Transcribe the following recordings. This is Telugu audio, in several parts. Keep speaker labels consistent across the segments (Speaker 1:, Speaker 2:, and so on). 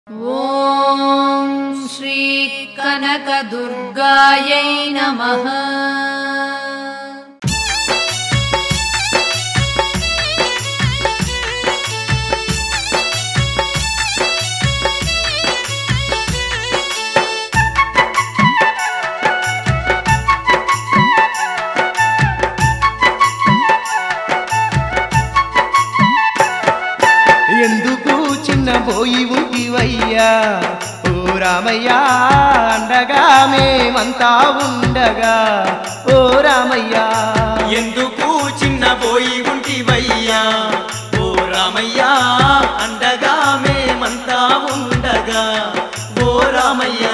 Speaker 1: ॐ श्रीकनकदुर्गायै नमः
Speaker 2: ఎందుకు చిన్న పోయి ఉంటివయ్యా ఓ రామయ్యా అండగా మేమంతా ఉండగా ఓ రామయ్యా
Speaker 3: ఎందుకు చిన్న పోయి ఉంటివయ్యా ఓ రామయ్యా అండగా మేమంతా ఉండగా ఓ రామయ్యా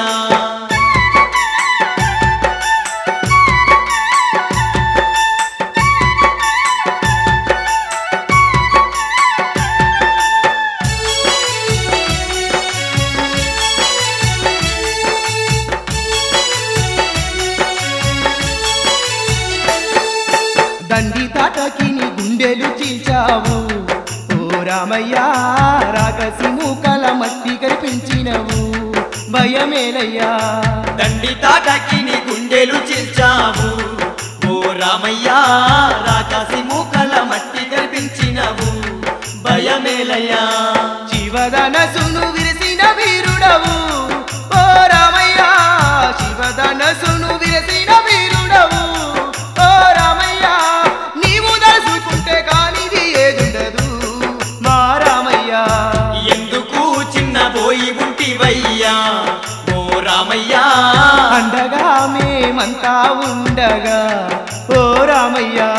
Speaker 2: దండి తాటకి నీ గుండెలు చీల్చావు ఓ రామయ్యా రాగసి మూకల మట్టి కనిపించినవు భయమేలయ్యా
Speaker 3: దండి తాటకి నీ గుండెలు చిల్చావు ఓ రామయ్యా రాకాసి మూకల మట్టి కల్పించినవు భయమేలయ్యా
Speaker 2: శివధనసును విరిసిన వీరుడవు ఓ రామయ్యా శివధనసును విరిసిన వీరుడవు ఓ రామయ్యా నీవు దలుచుకుంటే కానిది ఏదుండదు మా రామయ్యా
Speaker 3: ఎందుకు చిన్న పోయి ఉంటివయ్యా ఓ రామయ్యా
Speaker 2: అండగా మేమంతా ఉండగా ఓ రామయ్యా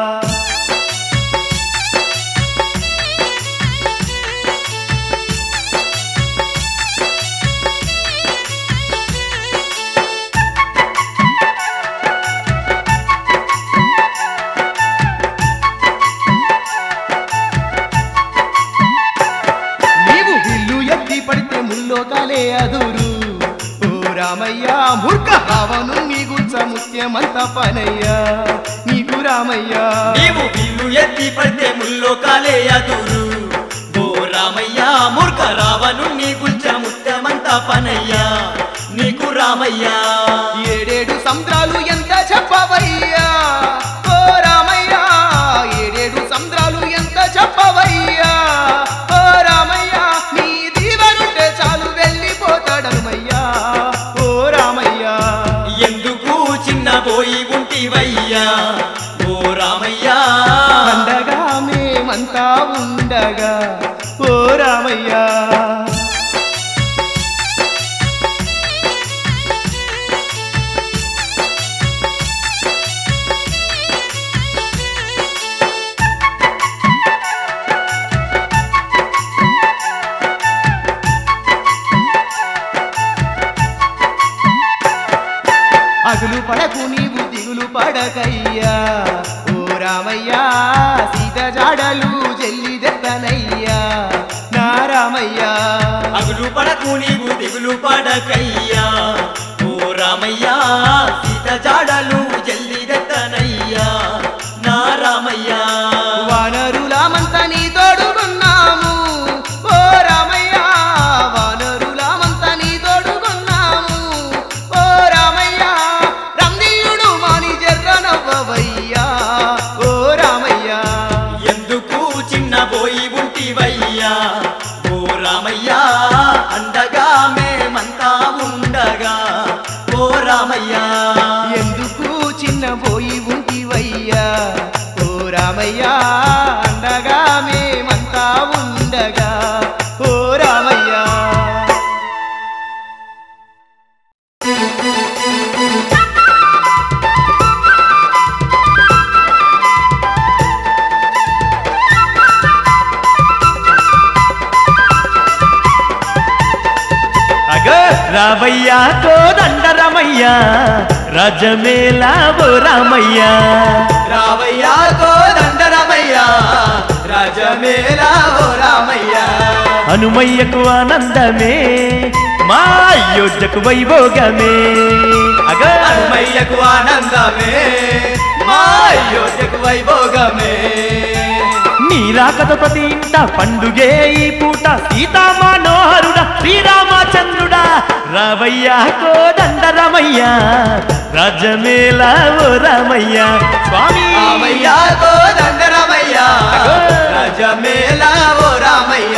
Speaker 2: నీవు విల్లు ఎత్తి పడితే ముల్లోకాలే అదురు ఓ రామయ్యా మూర్ఖ భావను నీ గుచ్చ ముత్యమంత పనయ్యా నీకు రామయ్యా
Speaker 3: నీవు విల్లు ఎత్తి పడితే ముల్లో కాలే అదురు ఓ రామయ్యా మూర్ఖ రావను నీ గుంచ ముత్తమంతా పనయ్యా నీకు రామయ్యా
Speaker 2: ఏడేడు సముద్రాలు ఎంత చెప్పవయ్యా ఓ రామయ్యా ఏడేడు సముద్రాలు ఎంత చెప్పవయ్యా ఓ రామయ్యా నీ దీవనుంటే చాలు వెళ్ళిపోతాడనుమయ్యా ఓ రామయ్యా
Speaker 3: ఎందుకు చిన్న పోయి ఉంటివయ్యా ఓ రామయ్యా
Speaker 2: అండగా మేమంతా ఉండగా ఓ రామయ్యా అగులు పడకు నీవు దిగులు పడకయ్యా ఓ రామయ్యా సీత జాడలు జల్లిదెత్తనయ్యా నా రామయ్యా
Speaker 3: అగులు పడకు నీవు దిగులు పడకయ్యా ఓ రామయ్యా సీత జాడలు జల్లిదెత్తనయ్యా నా రామయ్యా
Speaker 2: వానరులామంత నీ తోడుగున్నాము ఓ రామయ్యా వానరులామంత నీ తోడుగున్నాము ఓ రామయ్యా రందీయుడు మాని జర్రనవ్వవయ్యా ఓ రామయ్యా
Speaker 3: ఎందుకు చిన్న పోయి ఉంటివయ్యా ఓ రామయ్యా అండగా మేమంతా ఉండగా ఓ రామయ్యా
Speaker 2: ఎందుకు చిన్న పోయి ఉంటివయ్యా ఓ రామయ్యా అండగా మేమంతా ఉండగా ఓ రామయ్యా
Speaker 3: అగ రావయ్యా కోదండరమయ్యా రాజమేలా ఓ రామయ్యా రావయ్యా కోదండరమయ్యా రాజమేలా ఓ రామయ్యా హనుమయ్యకు ఆనందమే మా అయోధ్యకు వైభోగమే అగ హనుమయ్యకు ఆనందమే మా అయోధ్యకు వైభోగమే
Speaker 4: నీ రాకత ప్రతి ఇంట పండుగే ఈ పూట సీతామానోహరుడ శ్రీరామచంద్రుడా రావయ్యా కోదండ రమయ్య రాజమేళ ఓ రామయ్య స్వామి
Speaker 3: రామయ్య కోదండ రామయ్య రాజమేళ ఓ రామయ్య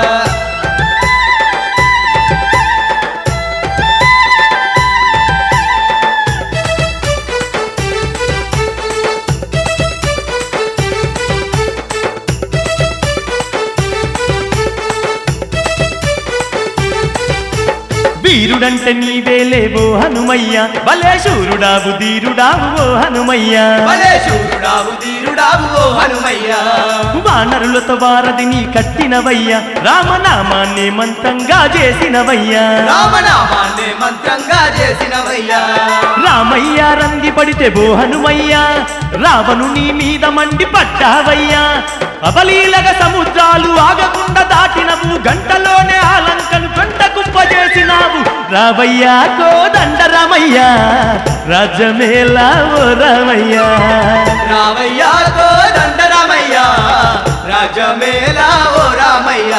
Speaker 4: వీరుడంటే నీవేలేవో హనుమయ్య భలే శూరుడావు ధీరుడావు ఓ హనుమయ్య
Speaker 3: భలే శూరుడావు ధీరుడావు ఓ హనుమయ్య
Speaker 4: వానరులతో వారధిని కట్టినవయ్యా రామనామాన్ని మంత్రంగా చేసినవయ్యా
Speaker 3: రామనామాన్నే మంత్రంగా చేసినవయ్యా
Speaker 4: రామయ్య రంది పడితే బో హనుమయ్యా రావణు నీ మీద మండి పడ్డావయ్యా అబలీలగ సముద్రాలు ఆగకుండా దాటినవు గంటలోనే ఆ లంకను గంట కుంపజేసినావు రావయ్యా కోదండ రామయ్యా రాజమేలా ఓ రామయ్యా
Speaker 3: రామయ్య కోదండ రామయ్య రాజమేళ ఓ రామయ్య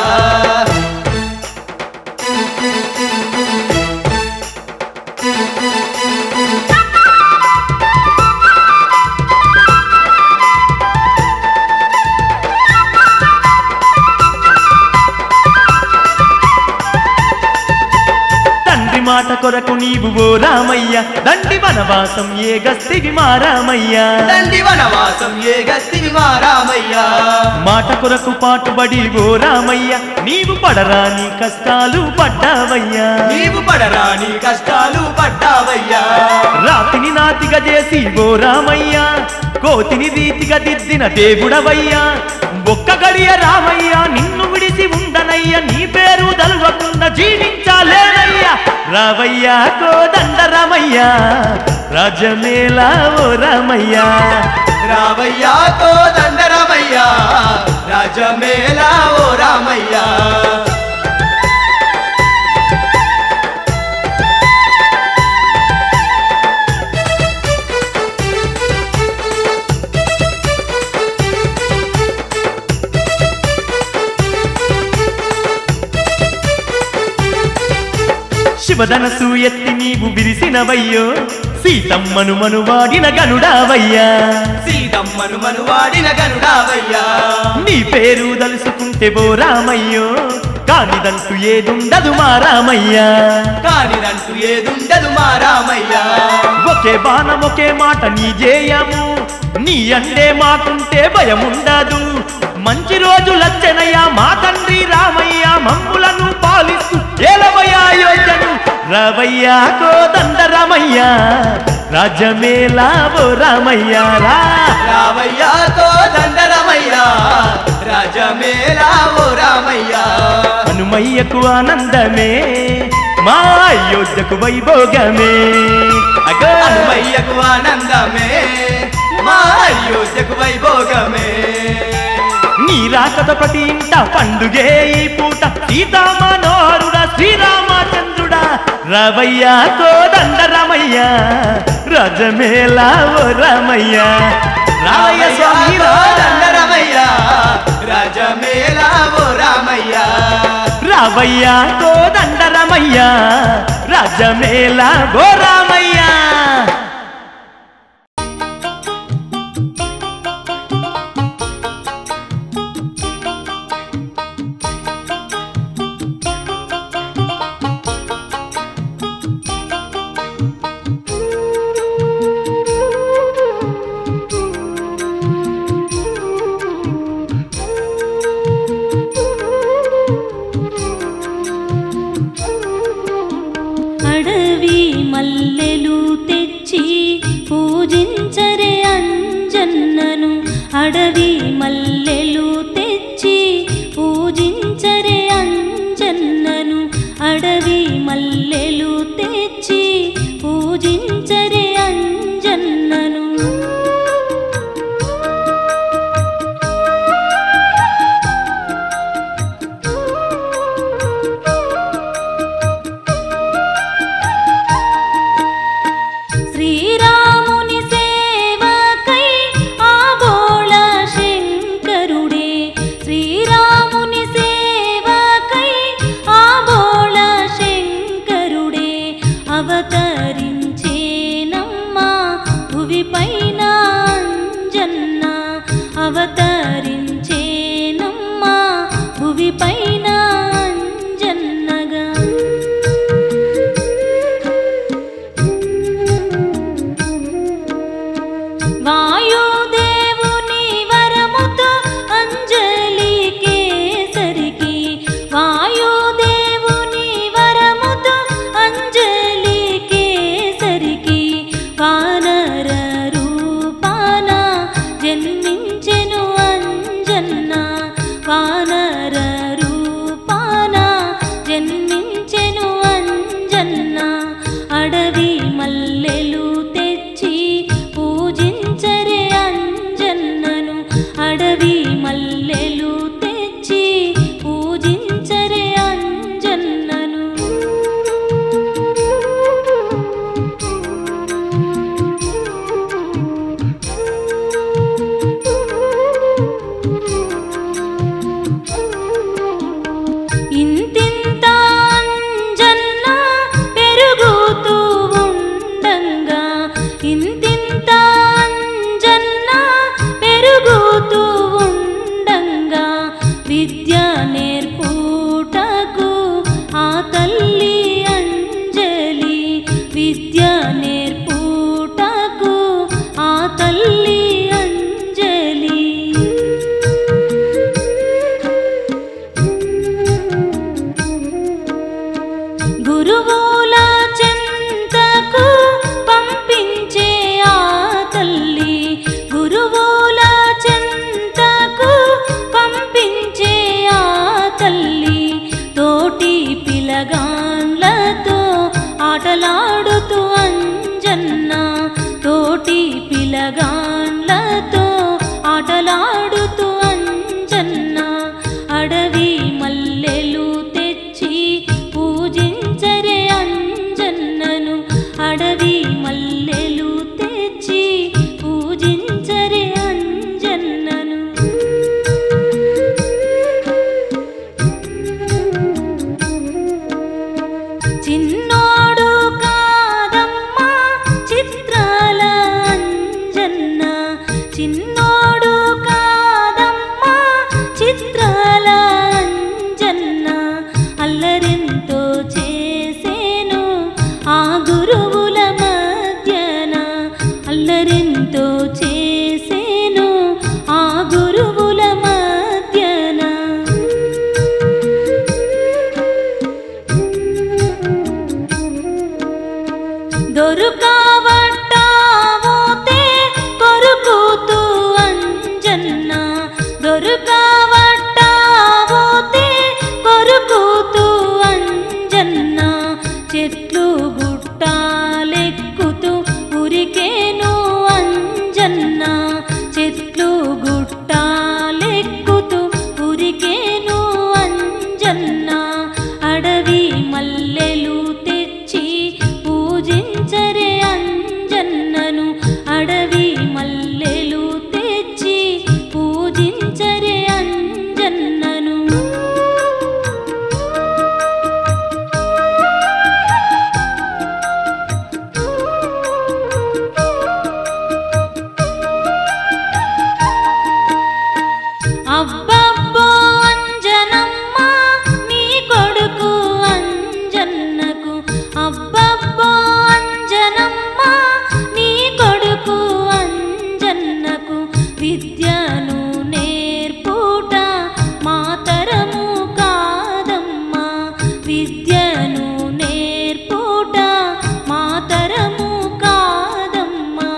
Speaker 4: తండ్రి మాట కొరకు నీవు ఓ రామయ్య దండి వనవాసం ఏ గస్తివి మా రామయ్య
Speaker 3: దండి వనవాసం ఏ గస్తివి మా రామయ్య
Speaker 4: మాట కొరకు పాటుబడి ఓ రామయ్య నీవు పడరాని కష్టాలు పడ్డావయ్యా
Speaker 3: నీవు పడరాని కష్టాలు పడ్డావయ్యా
Speaker 4: రాతిని నాతిగా చేసి ఓ రామయ్య కోతిని రీతిగా దిద్దిన దేవుడవయ్యా ఒక్క గడియ రామయ్య నిన్ను విడిసి ఉండనయ్య నీ పేరు దల్వకుండా జీవించాలేనయ్యా రావయ్యా కోదండ రామయ్య రాజమేళ ఓ రామయ్య
Speaker 3: రామయ్య కోదండ రామయ్య రాజమేళ ఓ రామయ్య
Speaker 4: శివధనసు ఎత్తి నీవు విరిసినవయ్యో సీతమ్మను మనువాడిన గనుడావయ్యా
Speaker 3: సీతమ్మను మనువాడిన గనుడావయ్యా
Speaker 4: నీ పేరు దలుసుకుంటే బో రామయ్యో కానిదంటూ ఏదుండదు మా రామయ్యా
Speaker 3: కానిదంటూ ఏదుండదు మా రామయ్య
Speaker 4: ఒకే బాణం ఒకే మాట నీ జేయము నీ అండే మాకుంటే భయముండదు మంచి రోజు లచ్చనయ్య మా తండ్రి రామయ్య మమ్ములను పాలిస్తూ ఏలవయ్యా యోజను రవయ్యా కోదండ రామయ్య రాజమేలా ఓ రామయ్య రా
Speaker 3: రామయ్య కోదండ రామయ్య రాజమేళ ఓ రామయ్య
Speaker 4: హనుమయ్యకు ఆనందమే మా అయోధ్యకు వైభోగమే అగో
Speaker 3: హనుమయ్యకు ఆనందమే మా అయోధ్యకు వైభోగమే
Speaker 4: నీ రాకత ప్రతి ఇంట పండుగే ఈ పూట సీతామనోహరుడ శ్రీరామచంద్రుడా రవయ్య కోదండ రమయ్య రజమేళ ఓ రమయ్య రావయ్య స్వామి రా.
Speaker 3: కోదండ రామయ్య రాజమేళ ఓ రామయ్య
Speaker 4: రావయ్య కోదండ రమయ్య రజమేళ ఓ రామయ్య
Speaker 5: అడవి మల్లెలు తెచ్చి పూజించరే అంజన్నను అడవి మల్లెలు తెచ్చి పూజించరే అంజన్నను అడవి మల్లెలు తెచ్చి పూజించరే అంజన్నను శ్రీరాముని సేవకై ఆ బోళ శంకరుడే గురువుల చెంతకు పంపించే ఆ తల్లి గురువుల చెంతకు పంపించే ఆ తల్లి తోటి పిలగాన్లతో ఆటలాడుతూ అంజన్న తోటి పిలగాన్లతో ఆటలాడుతూ అంజన్న అడవి మల్లెలు తెచ్చి పూజించరే అంజన్నను అడవి మల్లెలు తెచ్చి పూజించరే అంజన్నను చిన్నోడు కాదమ్మా చిత్రాల అంజన్న చిన్నోడు కాదమ్మా చిత్రాల అంజన్న అల్లరెంతో చేసేను ఆ గురువుల మధ్యన అల్లరెంతో చేసేను ఆ గురువుల మధ్యన దొరుకావట్టావోతే కొరుకుతూ అంజన్న దొరుకావట్టావోతే కొరుకుతూ అంజన్న చెట్లు గుట్టాలెక్కుతూ ఉరికేను అంజన్న చెట్లు గుట్టాలెక్కుతూ ఉరికేను అంజన్న అడవి మల్లెలు తెచ్చి పూజించరే అంజన్నను అడవి మల్లెలు తెచ్చి పూజించరే అంజన్నను అబ్బబ్బో అంజనమ్మ నీ కొడుకు అంజన్నకు అబ్బబ్బో అంజనమ్మ నీ కొడుకు అంజన్నకు విద్యను నేర్పుట మాతరము కాదమ్మా విద్యను నేర్పుట మాతరము కాదమ్మా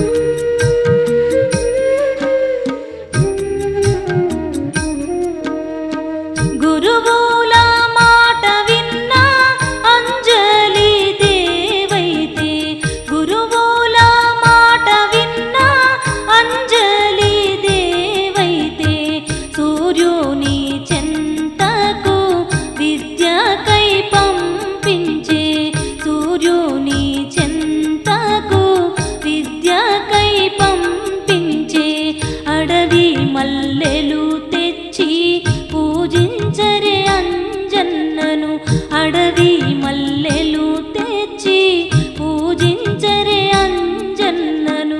Speaker 5: గురువుల మాట విన్నా అంజలి దేవైతే గురువుల మాట విన్నా అంజలి దేవైతే సూర్యుని చెంతకు విద్యకై పంపించే సూర్యుని చెంతకు విద్యకై పంపించే అడవి మల్లెలు తెచ్చి పూజించరే అంజన్నను అడవి మల్లెలు తెచ్చి పూజించరే అంజన్నను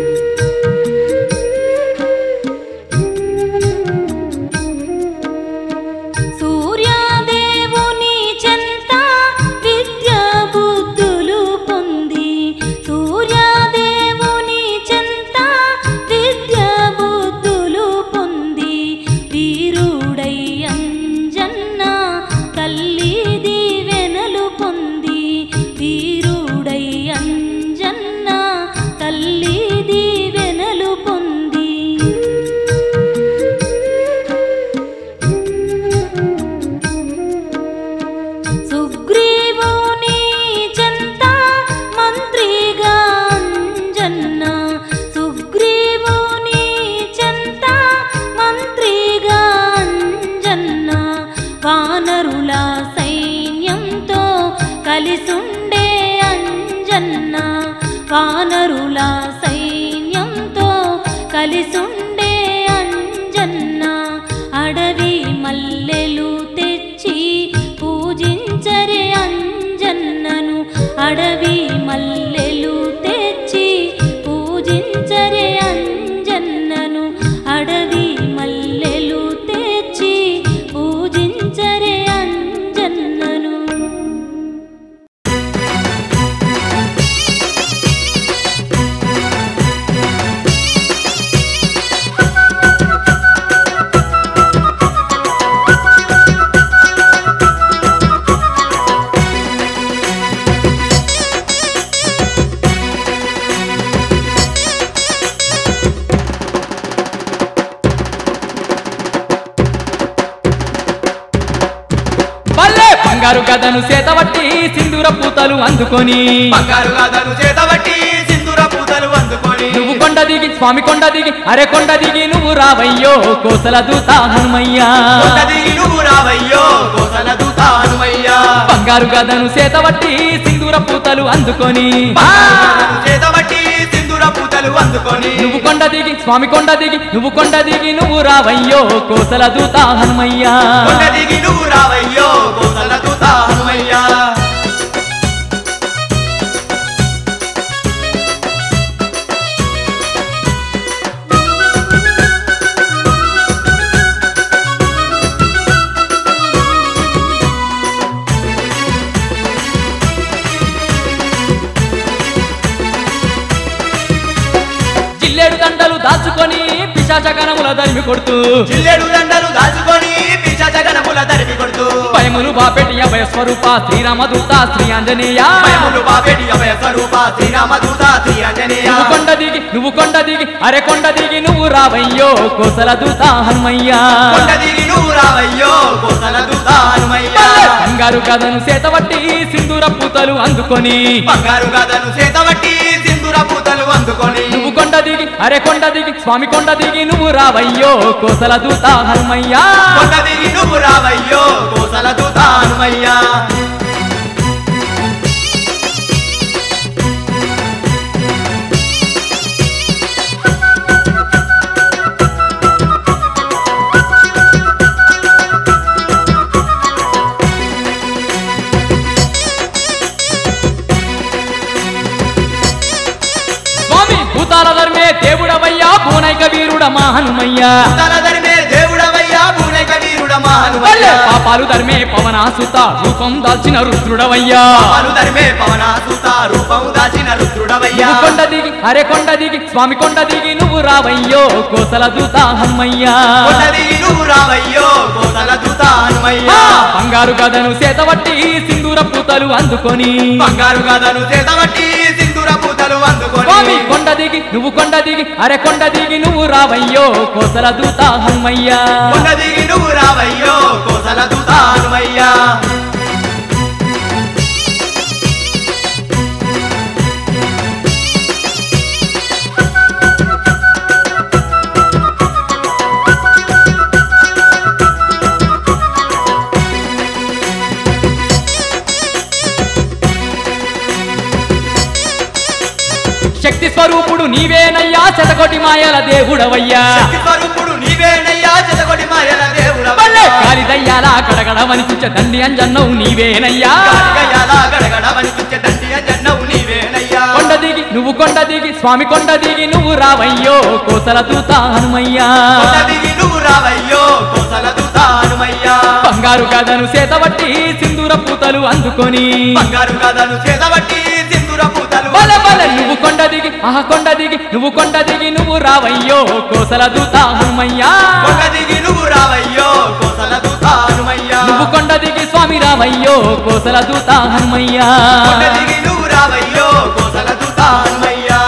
Speaker 5: సూర్యాదేవుని చెంత విద్యా బుద్ధులు పొంది సూర్యాదేవుని చెంత విద్యా బుద్ధులు పొంది వీరుడై అంజన్న తల్లి దీవెనలు పొంది వీరుడై అంజన్న తల్లి దీవెనలు పొంది సుగ్రీవుని చెంత మంత్రిగా అంజన్న సుగ్రీవుని చెంత మంత్రిగా అంజన్న వానరుల సైన్యంతో కలిసుండే అంజన్న వానరుల సైన్యంతో కలిసుండే అంజన్న అడవి మల్లెలు తెచ్చి పూజించరే అంజన్నను అడవి మల్లెలు తెచ్చి పూజించరే అంజన్నను అడవి మల్లెలు తెచ్చి పూజించరే అంజన్నను
Speaker 1: ఆ
Speaker 6: గదను చేతబట్టి సింధూర పూతలు అందుకొని
Speaker 3: బంగారు గాథను చేతబట్టి సింధూర పూతలు అందుకొని
Speaker 6: నువ్వు కొండ దిగి స్వామి కొండ దిగి అరే కొండ దిగి నువ్వు రావయ్యో కోసల దూత హనుమయ్యా
Speaker 3: కొండ దిగి నువ్వు రావయ్యో కోసల దూత హనుమయ్యా
Speaker 6: బంగారు గదను చేతబట్టి సింధూర పూతలు అందుకొని
Speaker 3: బంగారు గాథను చేతబట్టి సింధూర పూతలు అందుకొని
Speaker 6: నువ్వు కొండ దిగి స్వామి కొండ దిగి నువ్వు కొండ దిగి నువ్వు రావయ్యో కోసల దూత హనుమయ్యా
Speaker 3: కొండ దిగి నువ్వు రావయ్యో కోసల దూత హనుమయ్యా
Speaker 6: జిల్లేడు దండలు దాచుకొని పిశాచ గణముల దరిమి కొడుతూ
Speaker 3: జిల్లెడు దండలు దాచుకొని పిశాచ గణముల తరిమి కొడుతూ
Speaker 6: భయములు బాపెటి అభయ స్వరూప శ్రీరామదూత శ్రీ ఆంజనేయ
Speaker 3: భయములు బాపెటి అభయ స్వరూప శ్రీరామ దూత శ్రీ ఆంజనేయ
Speaker 6: నువ్వు కొండ దిగి నువ్వు కొండ దిగి అరే కొండ దిగి నువ్వు రావయ్యో కోసల దూత హనుమయ్యా
Speaker 3: కొండ దిగి నువ్వు రావయ్యో కోసల దూత హనుమయ్యా
Speaker 6: బంగారు కథను చేతబట్టి సింధూర పూతలు అందుకొని
Speaker 3: బంగారు గాథను చేతబట్టి సింధూర పూతలు అందుకొని
Speaker 6: నువ్వు కొండ దిగి అరే కొండ దిగి స్వామి కొండ దిగి నువ్వు రావయ్యో కోసల దూత హనుమయ్యా
Speaker 3: కొండ దిగి నువ్వు రావయ్యో కోసల దూత హనుమయ్యా
Speaker 6: స్వామి భూతాల ధర్మే దేవుడవయ్యా పూనైక వీరుడ మా హనుమయ్యా
Speaker 3: తల ధర్మే దేవుడవయ్యా పూనక వీరుడమా
Speaker 6: వల్లే
Speaker 3: హనుమయ్యా
Speaker 6: పాపాలు ధర్మే పవనాసుత రూపం దాల్చిన రుద్రుడవయ్యా
Speaker 3: పాలు ధర్మే పవన సూత రూపం దాచిన రుద్రుడవయ్యా
Speaker 6: నువ్వు కొండ దిగి అరే కొండ దిగి స్వామి కొండ దిగి నువ్వు రావయ్యో కోసల దూత హనుమయ్యా
Speaker 3: కొండ దిగి నువ్వు రావయ్యో కోసల దూత హనుమయ్యా
Speaker 6: ఆ, బంగారు గదను చేతబట్టి సింధూర పూతలు అందుకొని
Speaker 3: బంగారు గాథను చేతబట్టి సింధూర పూతలు అందుకొని
Speaker 6: స్వామి కొండ దిగి నువ్వు కొండ దిగి అరే కొండ దిగి నువ్వు రావయ్యో కోసల దూత హనుమయ్యా
Speaker 3: కొండ దిగి నువ్వు రావయ్యో కోసల దూత హనుమయ్యా
Speaker 6: శక్తి స్వరూపుడు నీవేనయ్యా శతకోటి మాయల దేవుడవయ్యా
Speaker 3: శక్తి స్వరూపుడు నీవేనయ్యా చెదగొడి మాయల దేవుడవయ్యా
Speaker 6: వల్లే కాలి దయ్యాల గడగడ వనిచుచ్చ దండి అంజన్నవు నీవేనయ్యా
Speaker 3: కాలిగయ్యాల గడగడ వణికించే దండి జన్నవు నీవేనయ్యా
Speaker 6: కొండ దిగి నువ్వు కొండ దిగి స్వామి కొండ దిగి నువ్వు రావయ్యో కోసల దూత హనుమయ్యా
Speaker 3: కొండ దిగి నువ్వు రావయ్యో కోసల దూత హనుమయ్యా
Speaker 6: బంగారు గదను చేతబట్టి సింధూర పూతలు అందుకొని
Speaker 3: బంగారు గాథను చేతబట్టి సింధూర పూతలు
Speaker 6: బల బల నువ్వు కొండ దిగి ఆహ కొండ దిగి నువ్వు కొండ దిగి నువ్వు రావయ్యో కోసల దూత హనుమయ్యా
Speaker 3: కొండ దిగి నువ్వు రావయ్యో కోసల దూత హనుమయ్యా
Speaker 6: నువ్వు కొండ దిగి స్వామి రావయ్యో కోసల దూత హనుమయ్యా
Speaker 3: కొండ దిగి నువ్వు రావయ్యో కోసల దూత హనుమయ్యా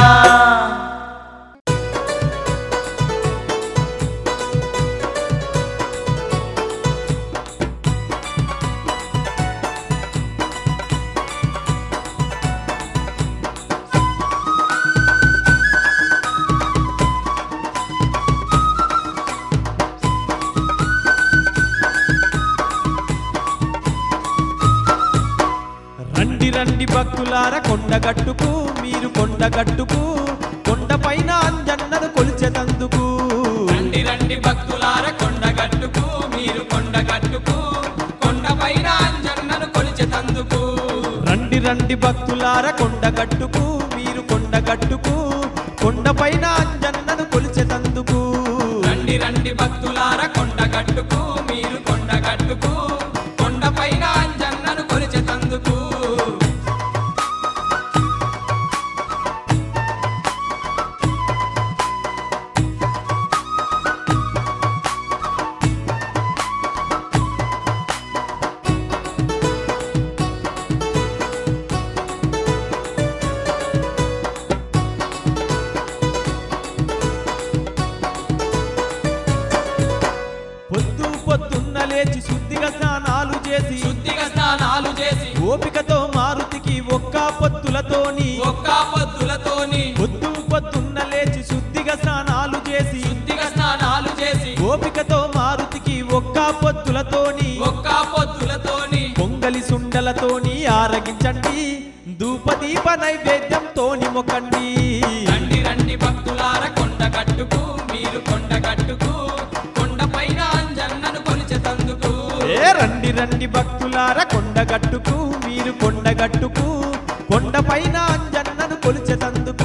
Speaker 7: రండి రండి భక్తులార కొండగట్టుకు మీరు కొండగట్టుకు కొండపైన అంజన్నను కొలిచెతందుకు
Speaker 8: రండి రండి భక్తులార కొండగట్టుకు మీరు కొండగట్టుకు కొండపైన అంజన్నను కొలిచెతందుకు
Speaker 7: రండి రండి భక్తులార కొండగట్టుకు మీరు కొండగట్టుకు కొండపైన అంజన్నను కొలిచెతందుకు
Speaker 8: రండి రండి భక్తులార కొండగట్టుకు మీరు కొండగట్టుకు కొండపైన అంజన్నను కొలిచెతందుకు
Speaker 7: పొద్దు పొద్దున్న లేచి శుద్ధిగా స్నానం ఓపికతో మారుతికి ఒక్క పొత్తులతోని
Speaker 8: ఒక్క పొద్దులతోని
Speaker 7: పొద్దు పొద్దున్న లేచి శుద్ధిగా స్నానాలు చేసి
Speaker 8: శుద్ధిగా స్నానాలు చేసి
Speaker 7: ఓపికతో మారుతికి ఒక్క పొత్తులతోని
Speaker 8: ఒక్క పొద్దులతోని
Speaker 7: పొంగలి సుండలతోని ఆరగించండి ధూపదీప నైవేద్యంతోని మొకండి
Speaker 8: రండి రండి భక్తులార కొండ గట్టుకు మీరు కొండ గట్టుకు కొండపైన అంజన్నను కొలిచెతందుకు
Speaker 7: ఏ రండి రండి భక్తులార కొండగట్టుకు మీరు కొండగట్టుకు కొండపైన అంజన్నను కొలిచెతందుకు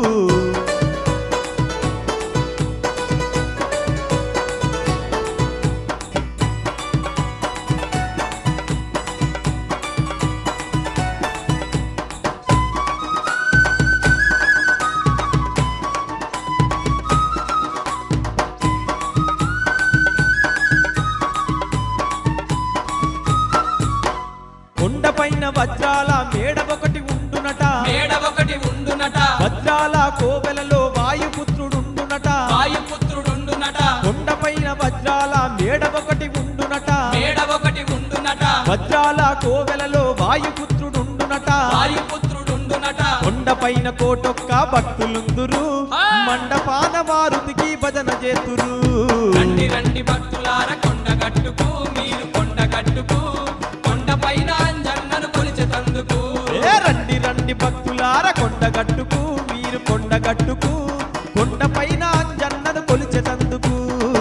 Speaker 7: కొండపైన వజ్రాల మేడ ఒకటి ఉండునట
Speaker 8: మేడ ఒకటి ఉండునట
Speaker 7: వజ్రాల కోవెలలో వాయుపుత్రుడుండునట
Speaker 8: వాయుపుత్రుడుండునట
Speaker 7: కొండపైన వజ్రాల మేడ ఒకటి ఉండునట
Speaker 8: మేడ ఒకటి ఉండునట
Speaker 7: వజ్రాల కోవెలలో వాయుపుత్రుడుండునట
Speaker 8: వాయుపుత్రుడుండునట
Speaker 7: కొండపైన కోటొక్క భక్తులుందురు మండపాన వారుదికి భజన చేతురు
Speaker 8: రండి రండి భక్తులార కొండ గట్టుకు మీరు కొండ గట్టుకు కొండపైన అంజన్నను కొలిచెతందుకు
Speaker 7: ఏ రండి రండి భక్తులార కొండగట్టుకు మీరు కొండగట్టుకు కొండపైన అంజన్నను కొలిచెతందుకు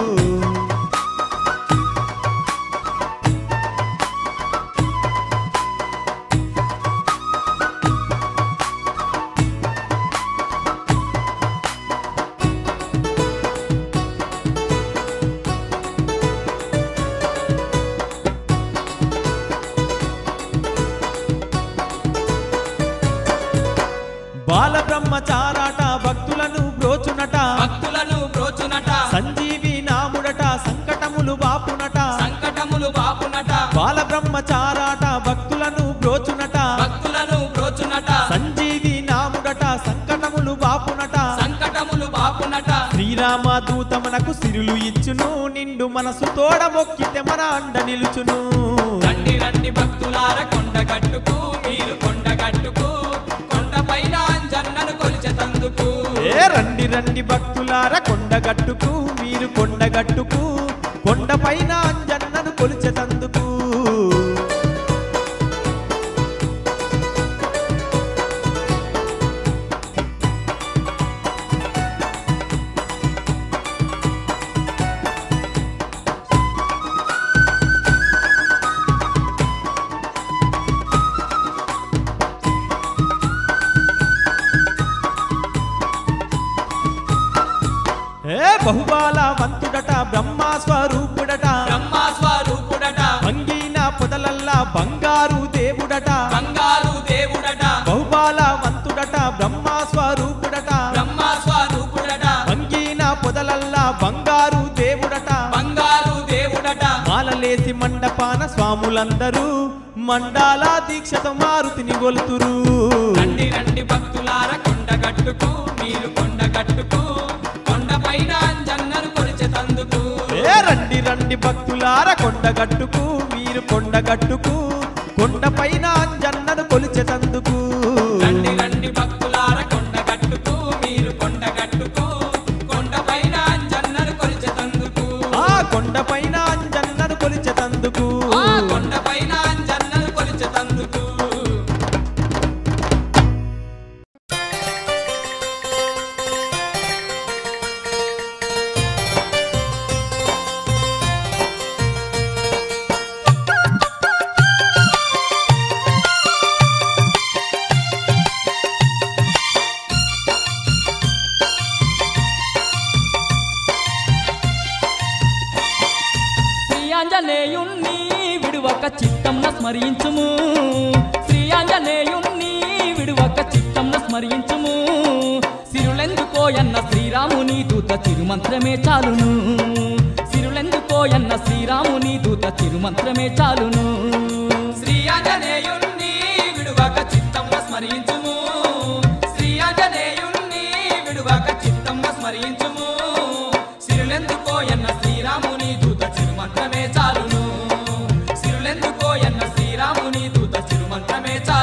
Speaker 7: బాల బ్రహ్మచారాట భక్తులను బ్రోచునట
Speaker 8: భక్తులను బ్రోచునట
Speaker 7: సంజీవి నాముడట సంకటములు బాపునట
Speaker 8: సంకటములు బాపునట
Speaker 7: బాల బ్రహ్మచారాట భక్తులను బ్రోచునట
Speaker 8: భక్తులను బ్రోచునట
Speaker 7: సంజీవి నాముడట సంకటములు బాపునట
Speaker 8: సంకటములు బాపునట
Speaker 7: శ్రీరామ దూతమునకు సిరులు ఇచ్చును నిండు మనసు తోడ మొక్కితే మన అండ నిలుచును
Speaker 8: రండి రండి భక్తులార కొండ గట్టుకు మీరు కొండ గట్టుకు కొండపైన అంజన్నను కొలిచెతందుకు
Speaker 7: ఏ రండి రండి భక్తులార కొండగట్టుకు మీరు కొండగట్టుకు కొండపైన అంజన్నను కొలిచెతందుకు ఏ బహుబాల వంతుడట బ్రహ్మ స్వరూపుడట
Speaker 8: బ్రహ్మ స్వరూపుడట
Speaker 7: భంగిన పొదలల్లా బంగారు దేవుడట
Speaker 8: బంగారు దేవుడట
Speaker 7: బహుబాల వంతుడట బ్రహ్మ స్వరూపుడట
Speaker 8: బ్రహ్మ స్వరూపుడట
Speaker 7: భంగిన పొదలల్లా బంగారు దేవుడట
Speaker 8: బంగారు దేవుడట
Speaker 7: మాలలేసి మండపాన స్వాములందరూ మండాల దీక్షతో మారుతిని గొలుతురు
Speaker 8: రండి రండి భక్తులార కొండ గట్టుకు మీరు కొండ గట్టుకు కొండపైన అంజన్నను కొలిచెతందుకు
Speaker 7: ఏ రండి రండి భక్తులార కొండగట్టుకు మీరు కొండగట్టుకు కొండపైన అంజన్నను కొలిచెతందుకు
Speaker 8: రండి రండి భక్తులార కొండ గట్టుకు మీరు కొండ గట్టుకు కొండపైన అంజన్నను కొలిచెతందుకు
Speaker 7: ఆ కొండపైన అంజన్నను కొలిచెతందుకు
Speaker 8: ఆ కొండపైన అంజన్నను కొలిచెతందుకు
Speaker 6: శ్రీ ఆంజనేయుణ్ణి విడువక చిత్తంన స్మరించుము శ్రీ ఆంజనేయుణ్ణి విడువక చిత్తంన స్మరించుము సిరులెందుకోయన్న శ్రీరాముని దూత తిరుమంత్రమే చాలును సిరులెందుకోయన్న శ్రీరాముని దూత తిరుమంత్రమే చాలును
Speaker 8: శ్రీ ఆంజనేయుణ్ణి విడువక చిత్తమ్మ స్మరించుము శ్రీ ఆంజనేయుణ్ణి విడువక చిత్తమ్మ స్మరించుము సిరులెందుకోయన్న శ్రీరాముని దూత చిరుమంత్రమే చాలును సిరులెందుకోయన్న శ్రీరాముని దూత చిరుమంత్రమే చాలును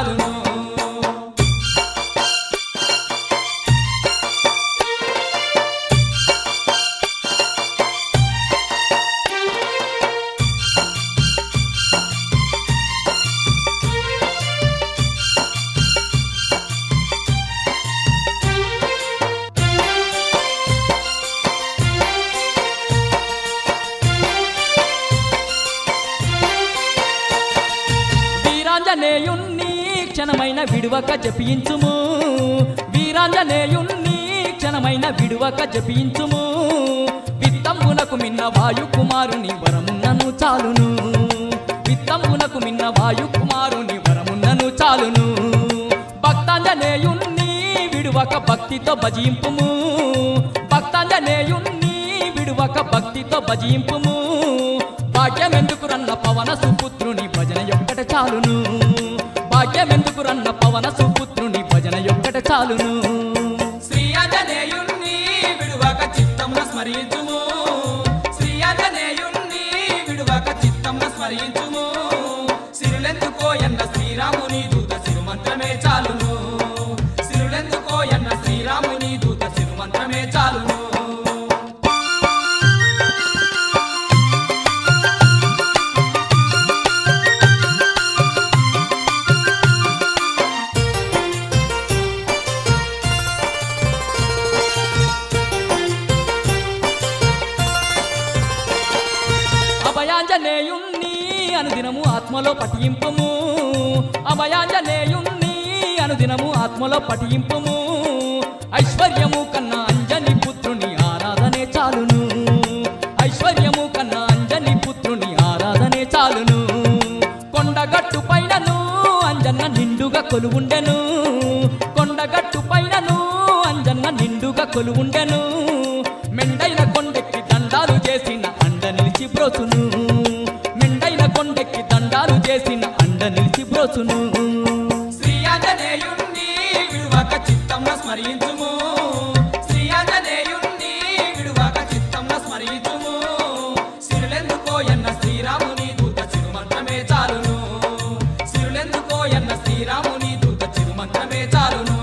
Speaker 6: క్షణమైన విడువక జపించుము వీరాంజనేయుణ్ణి క్షణమైన విడువక జపించుము విత్తంబునకు మిన్న వాయు కుమారుని వరమున్నను చాలును విత్తంబునకు మిన్న వాయు కుమారుని వరమున్నను చాలును భక్తాంజనేయుణ్ణి విడువక భక్తితో భజింపుము భక్తాంజనేయుణ్ణి విడువక భక్తితో భజింపుము భాగ్యమెందుకు రన్న పవన సుపుత్రుని భజన యొక్కట చాలును భాగ్యమెందుకు రన్న పవన సుపుత్రుని భజన యొక్కట చాలును
Speaker 8: శ్రీ ఆంజనేయుణ్ణి విడువక చిత్తమున స్మరించుము శ్రీ ఆంజనేయుణ్ణి విడువక చిత్తమున స్మరించుము సిరులెందుకో ఎన్న శ్రీరాముని దూత సిరుమంత్రమే చాలును సిరులెందుకో ఎన్న శ్రీరాముని దూత సిరుమంత్రమే చాలును
Speaker 6: అభయాంజనేయుణ్ణి అనుదినము ఆత్మలో పఠింపము అభయాంజనేయుణ్ణి అనుదినము ఆత్మలో పఠింపము ఐశ్వర్యము కన్నా అంజని పుత్రుని ఆరాధనే చాలును ఐశ్వర్యము కన్నా అంజని పుత్రుని ఆరాధనే చాలును కొండగట్టు పైనను అంజన్న నిండుగా కొలువుండెను కొండగట్టు పైనను అంజన్న నిండుగా కొలువుండెను మెండైన కొండెక్కి దండాలు చేసిన అండ నిలిచి బ్రోచును మెండైన కొండెక్కి దండాలు చేసిన అండ నిలిచి బ్రోచును
Speaker 8: శ్రీ ఆంజనేయుణ్ణి విడువక చిత్తమున స్మరించుము శ్రీ ఆంజనేయుణ్ణి విడువక చిత్తమున స్మరించుము సిరులెందుకో ఎన్న శ్రీరాముని దూత చిరుమంత్రమే చాలును సిరులెందుకో ఎన్న శ్రీరాముని దూత చిరుమంత్రమే చాలును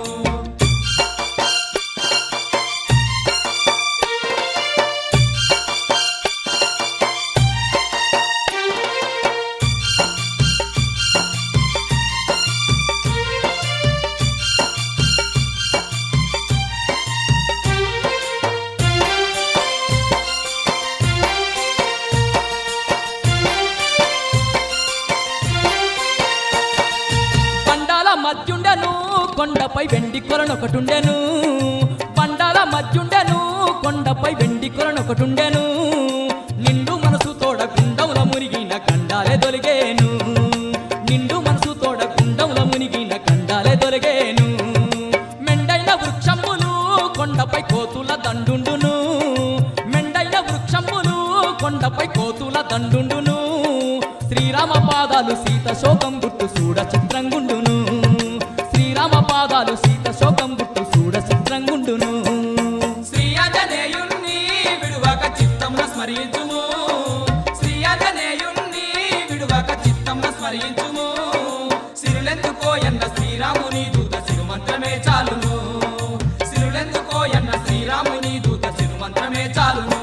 Speaker 6: పండాల మధ్యుండెను కొండపై వెండి కొలనొకటుండెను పండాల మధ్యుండెను కొండపై వెండి కొలనొకటుండెను నిండు మనసు తోడ గుండముల మునిగిన కండాలే దొలిగేను నిండు మనసు తోడ గుండముల మునిగిన కండాలే దొలిగేను మెండైన వృక్షములు కొండపై కోతుల దండుండును మెండైన వృక్షములు కొండపై కోతుల దండుండును శ్రీరామ పాదాలు సీత శోకం గుట్టు చూడ చిత్రంగుండును శ్రీరామ పాదాలు సీత శోకం గుట్టు చూడ చిత్రంగుండును
Speaker 8: శ్రీ ఆంజనేయుణ్ణి విడువక చిత్తమున స్మరించుము శ్రీ ఆంజనేయుణ్ణి విడువక చిత్తమున స్మరించుము సిరులెందుకో ఎన్న శ్రీరాముని దూత సిరుమంత్రమే చాలును సిరులెందుకో ఎన్న శ్రీరాముని దూత సిరుమంత్రమే చాలును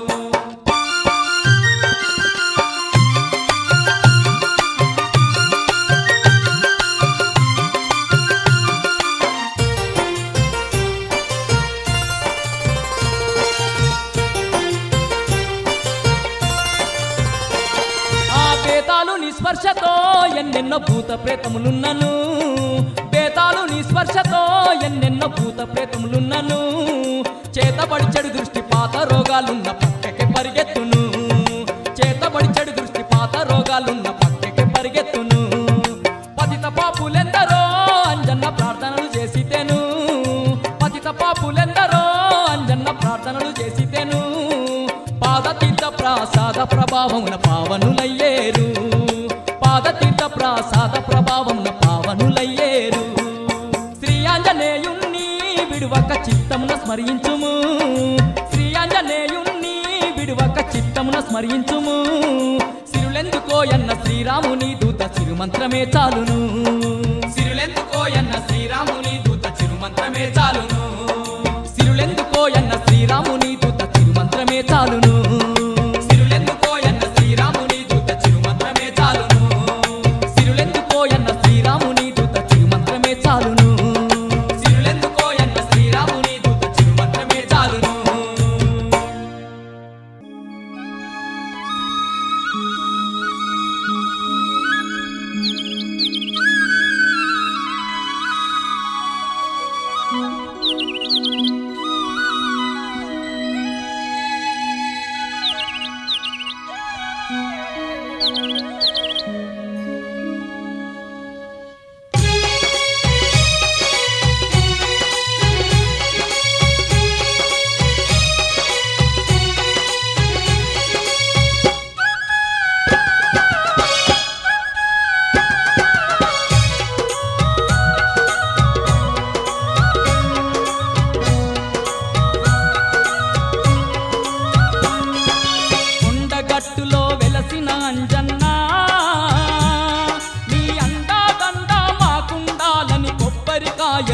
Speaker 6: ఆ బేతాలు నిస్పర్శతో ఎన్నెన్నో భూత ప్రేతములున్నను బేతాలు నిస్పర్శతో ఎన్నెన్నో భూత ప్రేతములున్నను చేతబడి చెడు దృష్టి పాత రోగాలున్న పక్కకి పరిగెత్తును చేతబడి చెడు దృష్టి పాత రోగాలున్న పక్కకి పరిగెత్తును పతిత పాపులెందరో అంజన్న ప్రార్థనలు చేసితేను పతిత పాపులెందరో అంజన్న ప్రార్థనలు చేసితేను పాదతీర్థ ప్రాసాద ప్రభావమున పావనులయ్యేరు పాదతీర్థ ప్రాసాద ప్రభావమున పావనులయ్యేరు శ్రీ ఆంజనేయుణ్ణి విడువక చిత్తమున స్మరించుము శ్రీ ఆంజనేయుణ్ణి విడువక చిత్తమున స్మరించుము సిరులెందుకో ఎన్న శ్రీరాముని దూత సిరుమంత్రమే చాలును
Speaker 8: సిరులెందుకో ఎన్న శ్రీరాముని దూత చిరుమంత్రమే చాలును
Speaker 6: సిరులెందుకో ఎన్న శ్రీరాముని దూత తిరుమంత్రమే చాలును
Speaker 8: సిరులెందుకో ఎన్న శ్రీరాముని దూత చిరుమంత్రమే చాలును
Speaker 6: సిరులెందుకో ఎన్న శ్రీరాముని దూత తిరుమంత్రమే చాలును
Speaker 8: సిరులెందుకో ఎన్న శ్రీరాముని దూత చిరుమంత్రమే చాలును
Speaker 5: ఆ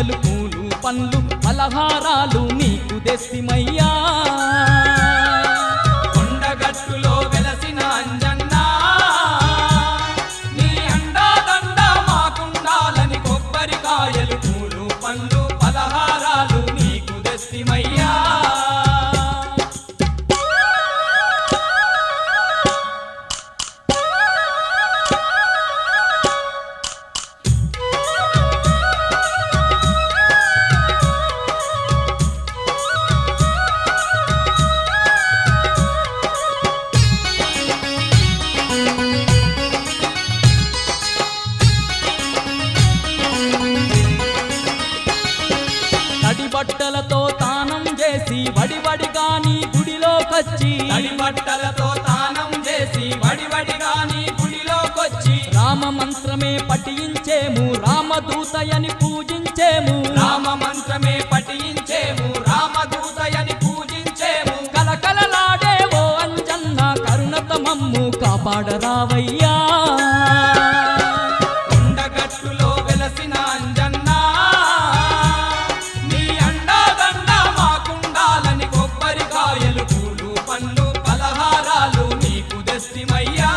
Speaker 6: కాయలు పూలు పండ్లు పలహారాలు నీకు దెస్తిమయ్యా
Speaker 8: కొండగట్టులో వెలసిన అంజన్న నీ అండాదండ మాకుండాలని కొబ్బరికాయలు పూలు పండ్లు పలహారాలు నీకు దెస్తిమయ్యా
Speaker 6: తడి బట్టలతో తానం చేసి వడివడిగా నీ గుడిలోకొచ్చి
Speaker 8: తడి బట్టలతో తానం చేసి వడివడిగా నీ గుడిలోకొచ్చి
Speaker 6: రామ మంత్రమే పఠించేము రామదూతయని పూజించేము
Speaker 8: రామ మంత్రమే పఠించేము రామదూతయని పూజించేము
Speaker 6: కలకలలాడే ఓ అంజన్న కరుణత మమ్ము కాపాడరావయ్యా
Speaker 8: కొండగట్టులో వెలసిన అంజన్న నీ అండాదండ మాకుండాలని కొబ్బరికాయలు పూలు పండ్లు పలహారాలు నీకు దస్తిమయ్యా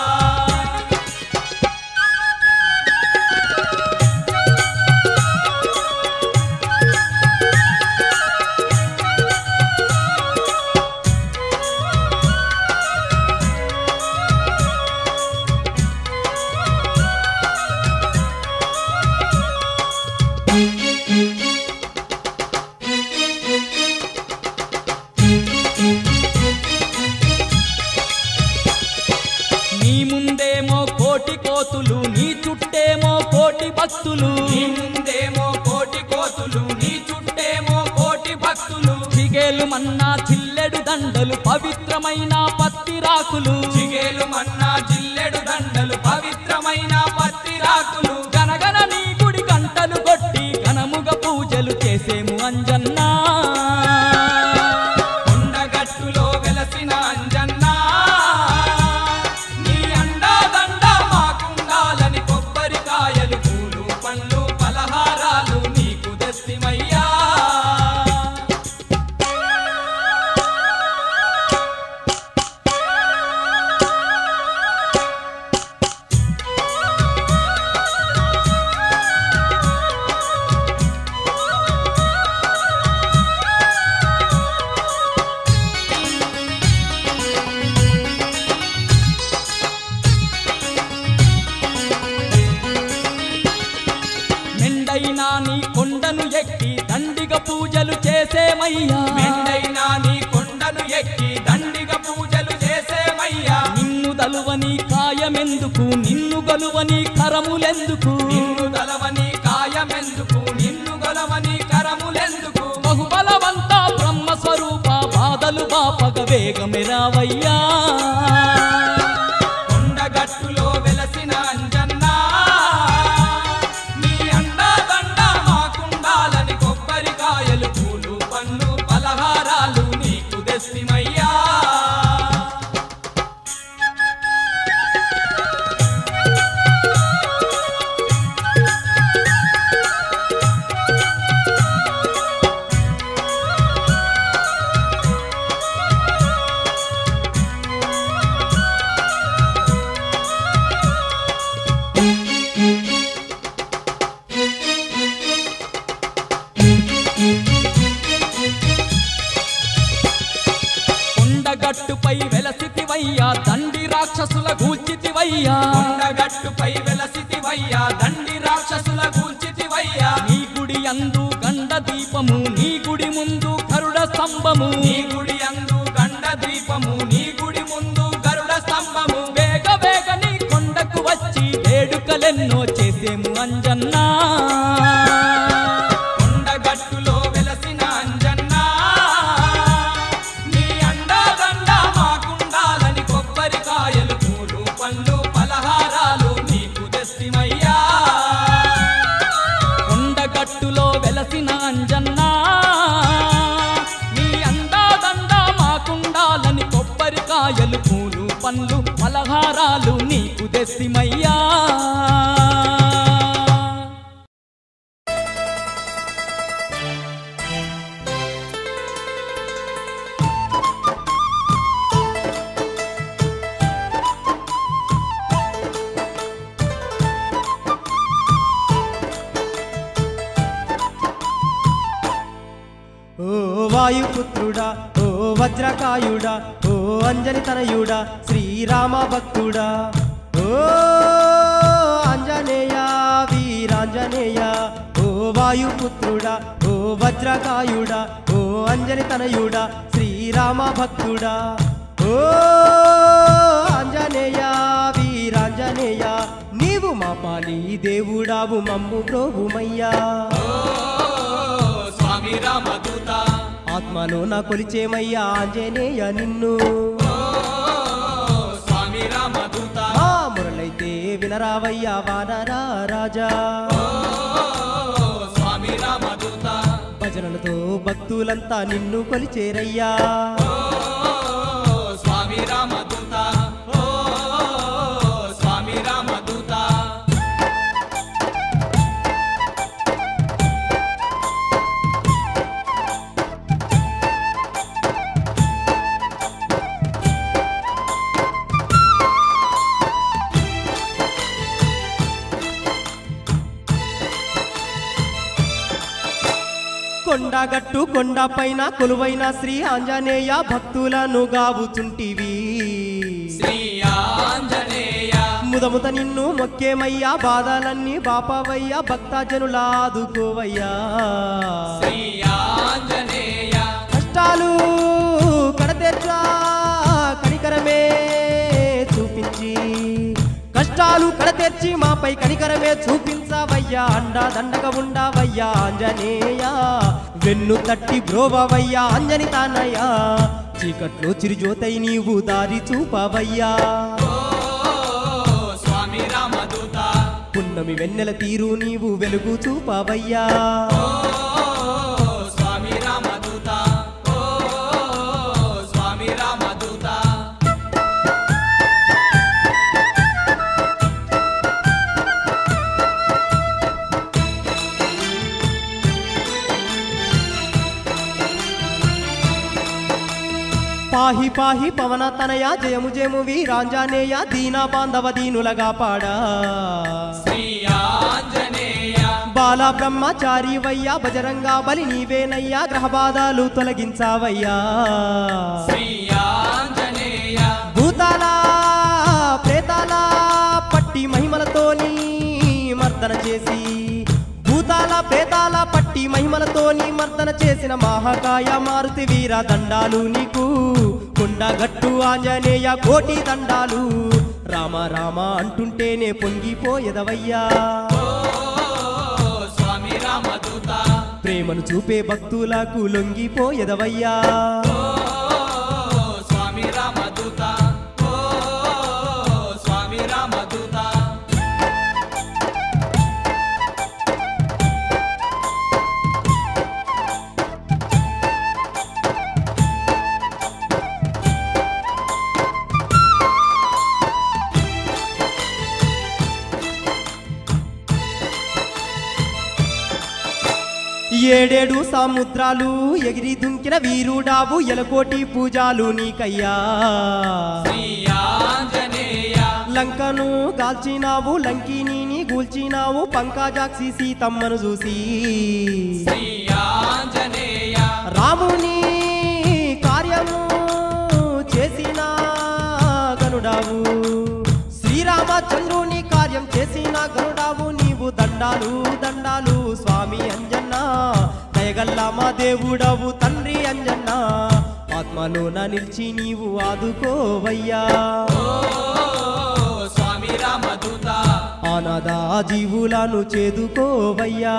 Speaker 6: నీ ముందేమో కోటి కోతులు నీ చుట్టేమో కోటి భక్తులు
Speaker 8: నీ ముందేమో కోటి కోతులు నీ చుట్టేమో కోటి భక్తులు
Speaker 6: చిగేలు మన్నా చిల్లెడు దండలు పవిత్రమైన పత్తిరాకులు
Speaker 8: చిగేలు మన్నా జిల్లెడు దండలు పవిత్రమైన పత్తిరాకులు
Speaker 6: గనగన నీ గుడి గంటలు కొట్టి ఘనముగ పూజలు చేసేము అంజన్నా
Speaker 8: కొండగట్టులో వెలసిన అంజన్నా నీ అండాదండ మాకుండాలని కొబ్బరికాయలు పూలు పండ్లు పలహారాలు నీకు దస్తిమయ్యా
Speaker 6: మెండైనా నీ కొండను ఎక్కి దండిగ పూజలు చేసేమయ్యా
Speaker 8: మెండైనా నీ కొండను ఎక్కి దండిగ పూజలు చేసేమయ్యా
Speaker 6: నిన్ను దలువని కాయమెందుకు నిన్ను గలువని కరములెందుకు
Speaker 8: నిన్ను గలవని కాయమెందుకు నిన్ను గలవని కరములెందుకు
Speaker 6: బహుబలవంత బ్రహ్మ స్వరూప బాధలు బాపగ వేగమెరావయ్యా
Speaker 8: కొండగట్టులో వెలసిన అంజన్నా నీ అండాదండ మాకుండాలని కొబ్బరికాయలు పూలు పండ్లు పలహారాలు నీకు దస్తిమయ్యా
Speaker 6: కొండగట్టుపై వెలసితివయ్యా దండి రాక్షసుల గూల్చితివయ్యా
Speaker 8: కొండగట్టుపై వెలసితివయ్యా దండి రాక్షసుల కూల్చితివయ్యా
Speaker 6: నీ గుడి అందు గండ దీపము నీ గుడి ముందు కరుడ స్తంభము
Speaker 8: నీ గుడి అందు గండ దీపము నీ గుడి ముందు గరుడ స్తంభము
Speaker 6: వేగ వేగ నీ కొండకు వచ్చి వేడుకలెన్నో చేసేము అంజన్నా
Speaker 8: కొండగట్టులో వెలసిన అంజన్నా నీ అండాదండ మాకుండాలని కొబ్బరికాయలు పూలు పండ్లు పలహారాలు నీకు దస్తిమయ్యా
Speaker 6: కొండగట్టులో వెలసిన అంజన్నా నీ అందాదండ మాకుండాలని కొబ్బరికాయలు పూలు పండ్లు పలహారాలు నీకు దెస్తిమయ్యా
Speaker 9: వాయుపుత్రుడా ఓ వజ్రకాయుడా ఓ అంజని తనయుడా శ్రీరామ భక్తుడా ఓ ఆంజనేయ వీరాంజనేయ ఓ వాయుపుత్రుడా ఓ వజ్రకాయుడా ఓ అంజని తనయుడా శ్రీరామ భక్తుడా ఓ ఆంజనేయ వీరాంజనేయ నీవు మా పాలి దేవుడావు మమ్ము ప్రోభుమయ్యా
Speaker 8: స్వామి రామదూత
Speaker 9: ఆత్మలో నా కొలిచేమయ్యా ఆంజనేయ నిన్ను
Speaker 8: స్వామి రామదూత
Speaker 9: ఆ మురళైతే వినరావయ్యా వానరా రాజా
Speaker 8: స్వామి రామదూత
Speaker 9: భజనలతో భక్తులంతా నిన్ను కొలిచేరయ్యా
Speaker 8: స్వామి రామదూత ఓ స్వామి రామదూత
Speaker 9: కొండగట్టు కొండ పైన కొలువైన శ్రీ ఆంజనేయ భక్తులను గావుచుంటివి
Speaker 8: శ్రీ ఆంజనేయ
Speaker 9: ముదముత నిన్ను మొక్కేమయ్యా బాధలన్నీ బాపవయ్యా భక్తజనులాదుకోవయ్యా
Speaker 8: శ్రీ ఆంజనేయ
Speaker 9: కష్టాలు కడతెచ్చా కనికరమే చూపించి కష్టాలు కడతెర్చి మాపై కనికరమే చూపించవయ్యా అండా దండగా ఉండవయ్యా ఆంజనేయ వెన్ను తట్టి బ్రోవవయ్యా అంజని తానయ్యా చీకట్లో చిరుజ్యోతై నీవు దారి చూపవయ్యా
Speaker 8: స్వామి రామదూత
Speaker 9: పున్నమి వెన్నెల తీరు నీవు వెలుగు చూపవయ్యా
Speaker 8: స్వామి రామదూత ఓ స్వామి రామదూత
Speaker 9: పాహి పాహి పవన తనయ జయము జయము వీరాంజనేయ దీనా బాంధవ దీనులగా పాడా
Speaker 8: శ్రీ ఆంజనేయ
Speaker 9: బాల బ్రహ్మచారి వయ్యా బజరంగా బలి నీవేనయ్యా గ్రహ బాధలు తొలగించావయ్యా
Speaker 8: శ్రీ ఆంజనేయ
Speaker 9: భూతాల ప్రేతాల పట్టి మహిమలతోని మర్దన చేసి భూతాల ప్రేతాల పట్టి మహిమలతోని మర్దన చేసిన మహాకాయ మారుతి వీర దండాలు నీకు కొండగట్టు ఆంజనేయ కోటి దండాలు రామ రామ అంటుంటేనే పొంగిపోయేదవయ్యా
Speaker 8: స్వామి రామదూత
Speaker 9: ప్రేమను చూపే భక్తులకు లొంగిపోయేదవయ్యా
Speaker 8: స్వామి రామదూత ఓ స్వామి రామదూత
Speaker 9: ఏడేడు సముద్రాలు ఎగిరి దుంకిన వీరుడావు ఎలకోటి పూజాలు నీకయ్యా
Speaker 8: శ్రీ ఆంజనేయ
Speaker 9: లంకను గాల్చినావు లంకిని గూల్చినావు పంకాజాక్షి సీతమ్మను చూసి
Speaker 8: శ్రీ ఆంజనేయ
Speaker 9: రాముని కార్యము చేసిన గనుడావు శ్రీరామచంద్రుని కార్యం చేసిన గనుడావు నీవు దండాలు దండాలు స్వామి అంజన్న దయగల్లా మా దేవుడవు తండ్రి అంజన్న ఆత్మలోన నిలిచి నీవు ఆదుకోవయ్యా
Speaker 8: స్వామి రామదూత
Speaker 9: ఆనాదా జీవులను చేదుకోవయ్యా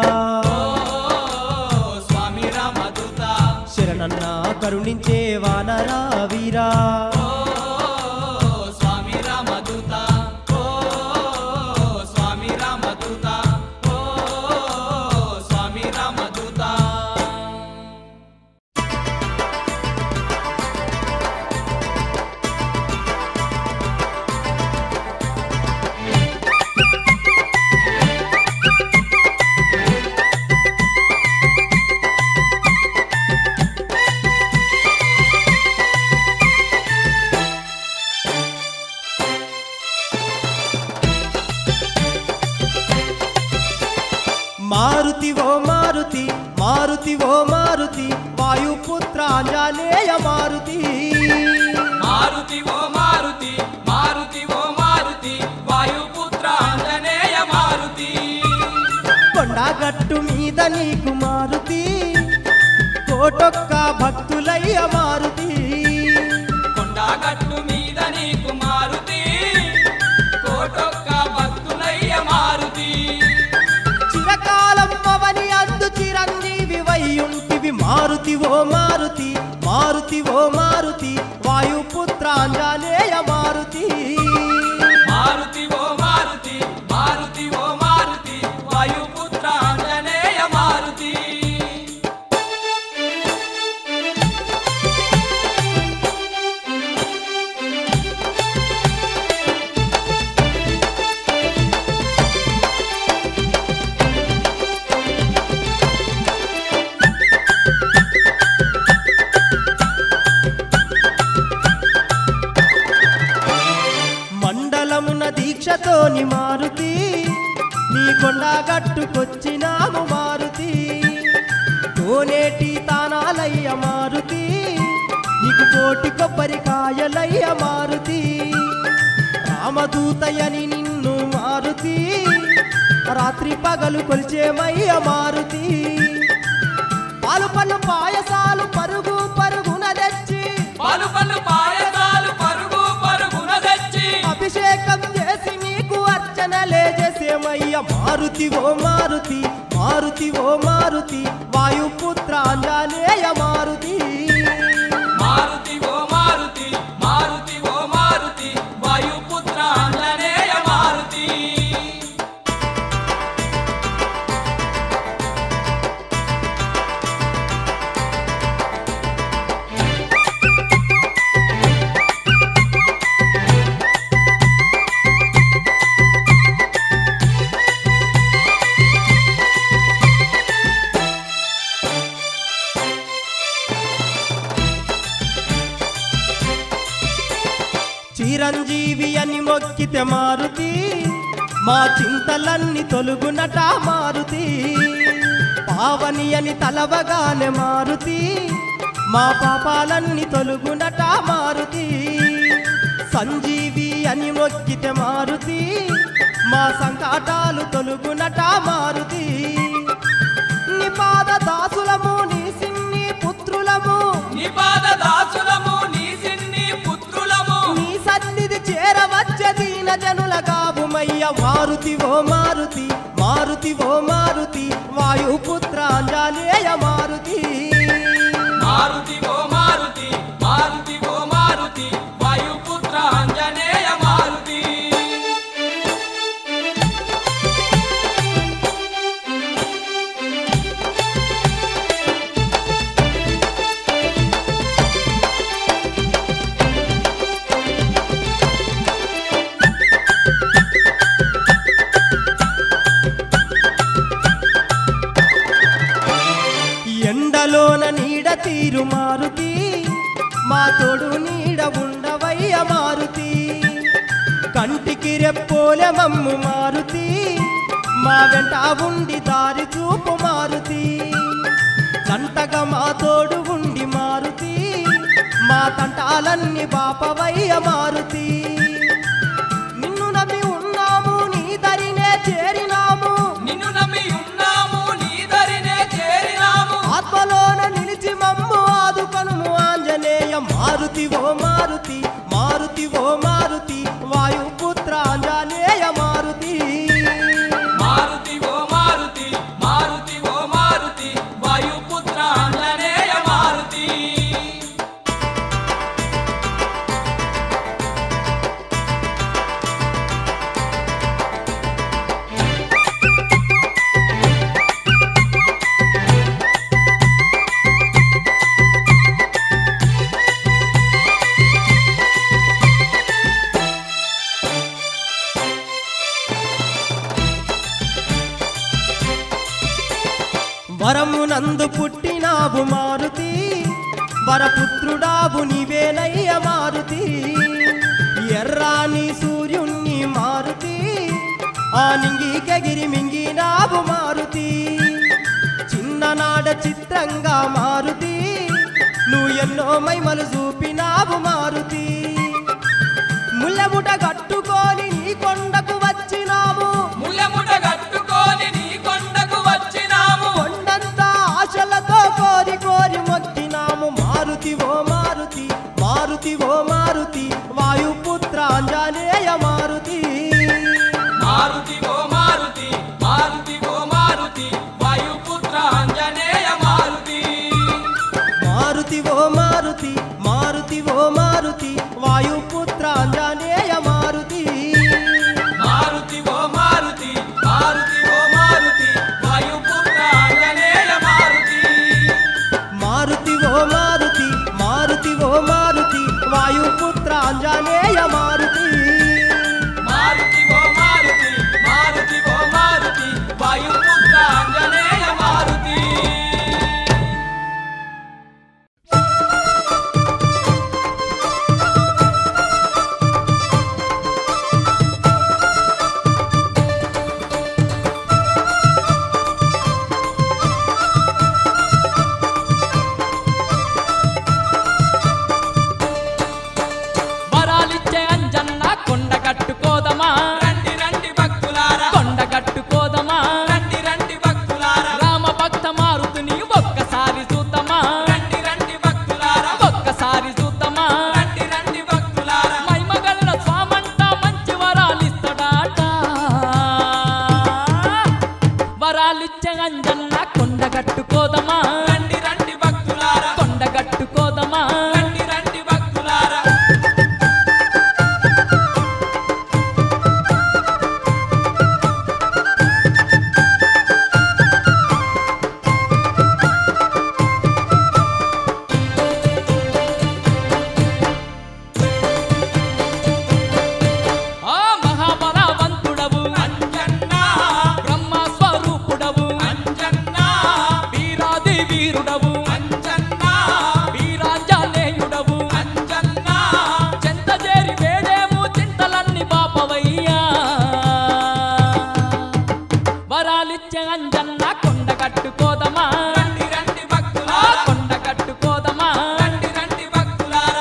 Speaker 8: స్వామి రామదూత
Speaker 9: శరణన్న కరుణించే వానరా వీరా
Speaker 8: స్వామి రామదూత ఓ స్వామి రామదూత ఓ స్వామి రామదూత
Speaker 9: మారుతి ఓ మారుతి మారుతి ఓ మారుతి వాయుపుత్ర ఆంజనేయ మారుతి
Speaker 8: మారుతి ఓ మారుతి మారుతి ఓ మారుతి వాయుపుత్ర ఆంజనేయ మారుతి
Speaker 9: కొండగట్టు మీద నీకు మారుతి కోటొక్క భక్తులయ్య మారుతి
Speaker 8: కొండగట్టు మీద నీకు మారుతి కోటొక్క భక్తులయ్య మారుతి
Speaker 9: చిరకాలం పవని అందు చిరంజీవి వయ్యుంటివి మారుతి ఓ మారుతి మారుతి ఓ మారుతి వాయుపుత్ర ఆంజనేయ మారుతి
Speaker 8: మారుతి ఓ మారుతి మారుతి ఓ మారుతి వాయుపుత్ర ఆంజనేయ మారుతి
Speaker 9: మండలమున దీక్షతోని మారుతి నీ కొండగట్టుకొచ్చినాము మారుతి కోనేటి తానాలయ్య మారుతి నీకు కోటి కొబ్బరికాయలయ్య మారుతి రామదూతయని నిన్ను మారుతి రాత్రి పగలు కొలిచేమయ్య మారుతి పాలు పళ్ళు పాయసాలు పరుగు పరుగున తెచ్చి
Speaker 8: పలు పలు పాయసాలు పరుగు పరుగున తెచ్చి
Speaker 9: అభిషేకం చేసి నీకు అర్చనలే చేసేమయ్య మారుతి ఓ మారుతి మారుతి ఓ మారుతి వాయుపుత్ర ఆంజనేయ మారుతి
Speaker 8: మారుతి ఓ మారుతి మారుతి ఓ మారుతి వాయుపుత్ర ఆంజనేయ మారుతి
Speaker 9: చిరంజీవి అని మొక్కితే మారుతి మా చింతలన్నీ తొలుగునట మారుతి పావని అని తలవగానే మారుతి మా పాపాలన్నీ తొలుగునట మారుతి సంజీవి అని మొక్కితే మారుతి మా సంకటాలు తొలుగునట మారుతి నిపాద దాసులము నీ సిన్ని పుత్రులము
Speaker 8: నిపాద దాసులము నీ సిన్ని పుత్రులము
Speaker 9: నీ సన్నిధి చేరవచ్చ దీన జనుల గాబుమయ్య మారుతి ఓ మారుతి మారుతి ఓ మారుతి వాయుపుత్ర ఆంజనేయ మారుతి
Speaker 8: మారుతి ఓ మారుతి మారుతి ఓ మారుతి వాయుపుత్ర ఆంజనేయ మారుతి
Speaker 9: ఎండలోన నీడ తీరు మారుతి మా తోడు నీడ ఉండవయ్య మారుతి కంటికి రెప్పోలె మమ్ము మారుతి మా వెంట ఉండి దారి చూపు మారుతి జంటగా మా తోడు ఉండి మారుతి మా తంటాలన్నీ బాపవయ్య మారుతి నిన్ను నమ్మి ఉన్నాము నీ దరినే చేరినాము
Speaker 8: నిన్ను నమ్మి ఉన్నాము నీ దరినే చేరినాము
Speaker 9: ఆత్మలోన నిలిచి మమ్ము ఆదుకనుము ఆంజనేయ మారుతి ఓ మారుతి మారుతి ఓ మారుతి వాయుపుత్ర ఆంజనేయ మారుతి
Speaker 8: మారుతి ఓ మారుతి మారుతి ఓ మారుతి వాయుపుత్ర ఆంజనేయ మారుతి
Speaker 9: వరమునందు పుట్టినావు మారుతి వరపుత్రుడావు నీవేనయ్య మారుతి ఎర్రాని సూర్యుణ్ణి మారుతి ఆ నింగికెగిరి మింగినావు మారుతి
Speaker 6: వరాలిచ్చే అంజన్న కొండ కట్టుకోదమా
Speaker 8: రండి రండి భక్తులారా
Speaker 6: కొండ కట్టుకోదమా
Speaker 8: రండి రండి భక్తులారా
Speaker 6: ఆ మహాబలవంతుడవు
Speaker 8: అంజన్నా
Speaker 6: బ్రహ్మ స్వరూపుడవు
Speaker 8: అంజన్నా
Speaker 6: వీరాది వీరుడవు
Speaker 8: అంజన్నా
Speaker 6: వీరాంజనేయుడవు
Speaker 8: అంజన్నా
Speaker 6: చెంత చేరి వేడేము చింతలన్నీ పాపవయ్యా వరాలిచ్చే అంజన్న కొండ కట్టుకోదమా
Speaker 8: రండి రండి
Speaker 6: ఆ
Speaker 8: భక్తులారా
Speaker 6: కొండ కట్టుకోదమా
Speaker 8: రండి రండి భక్తులారా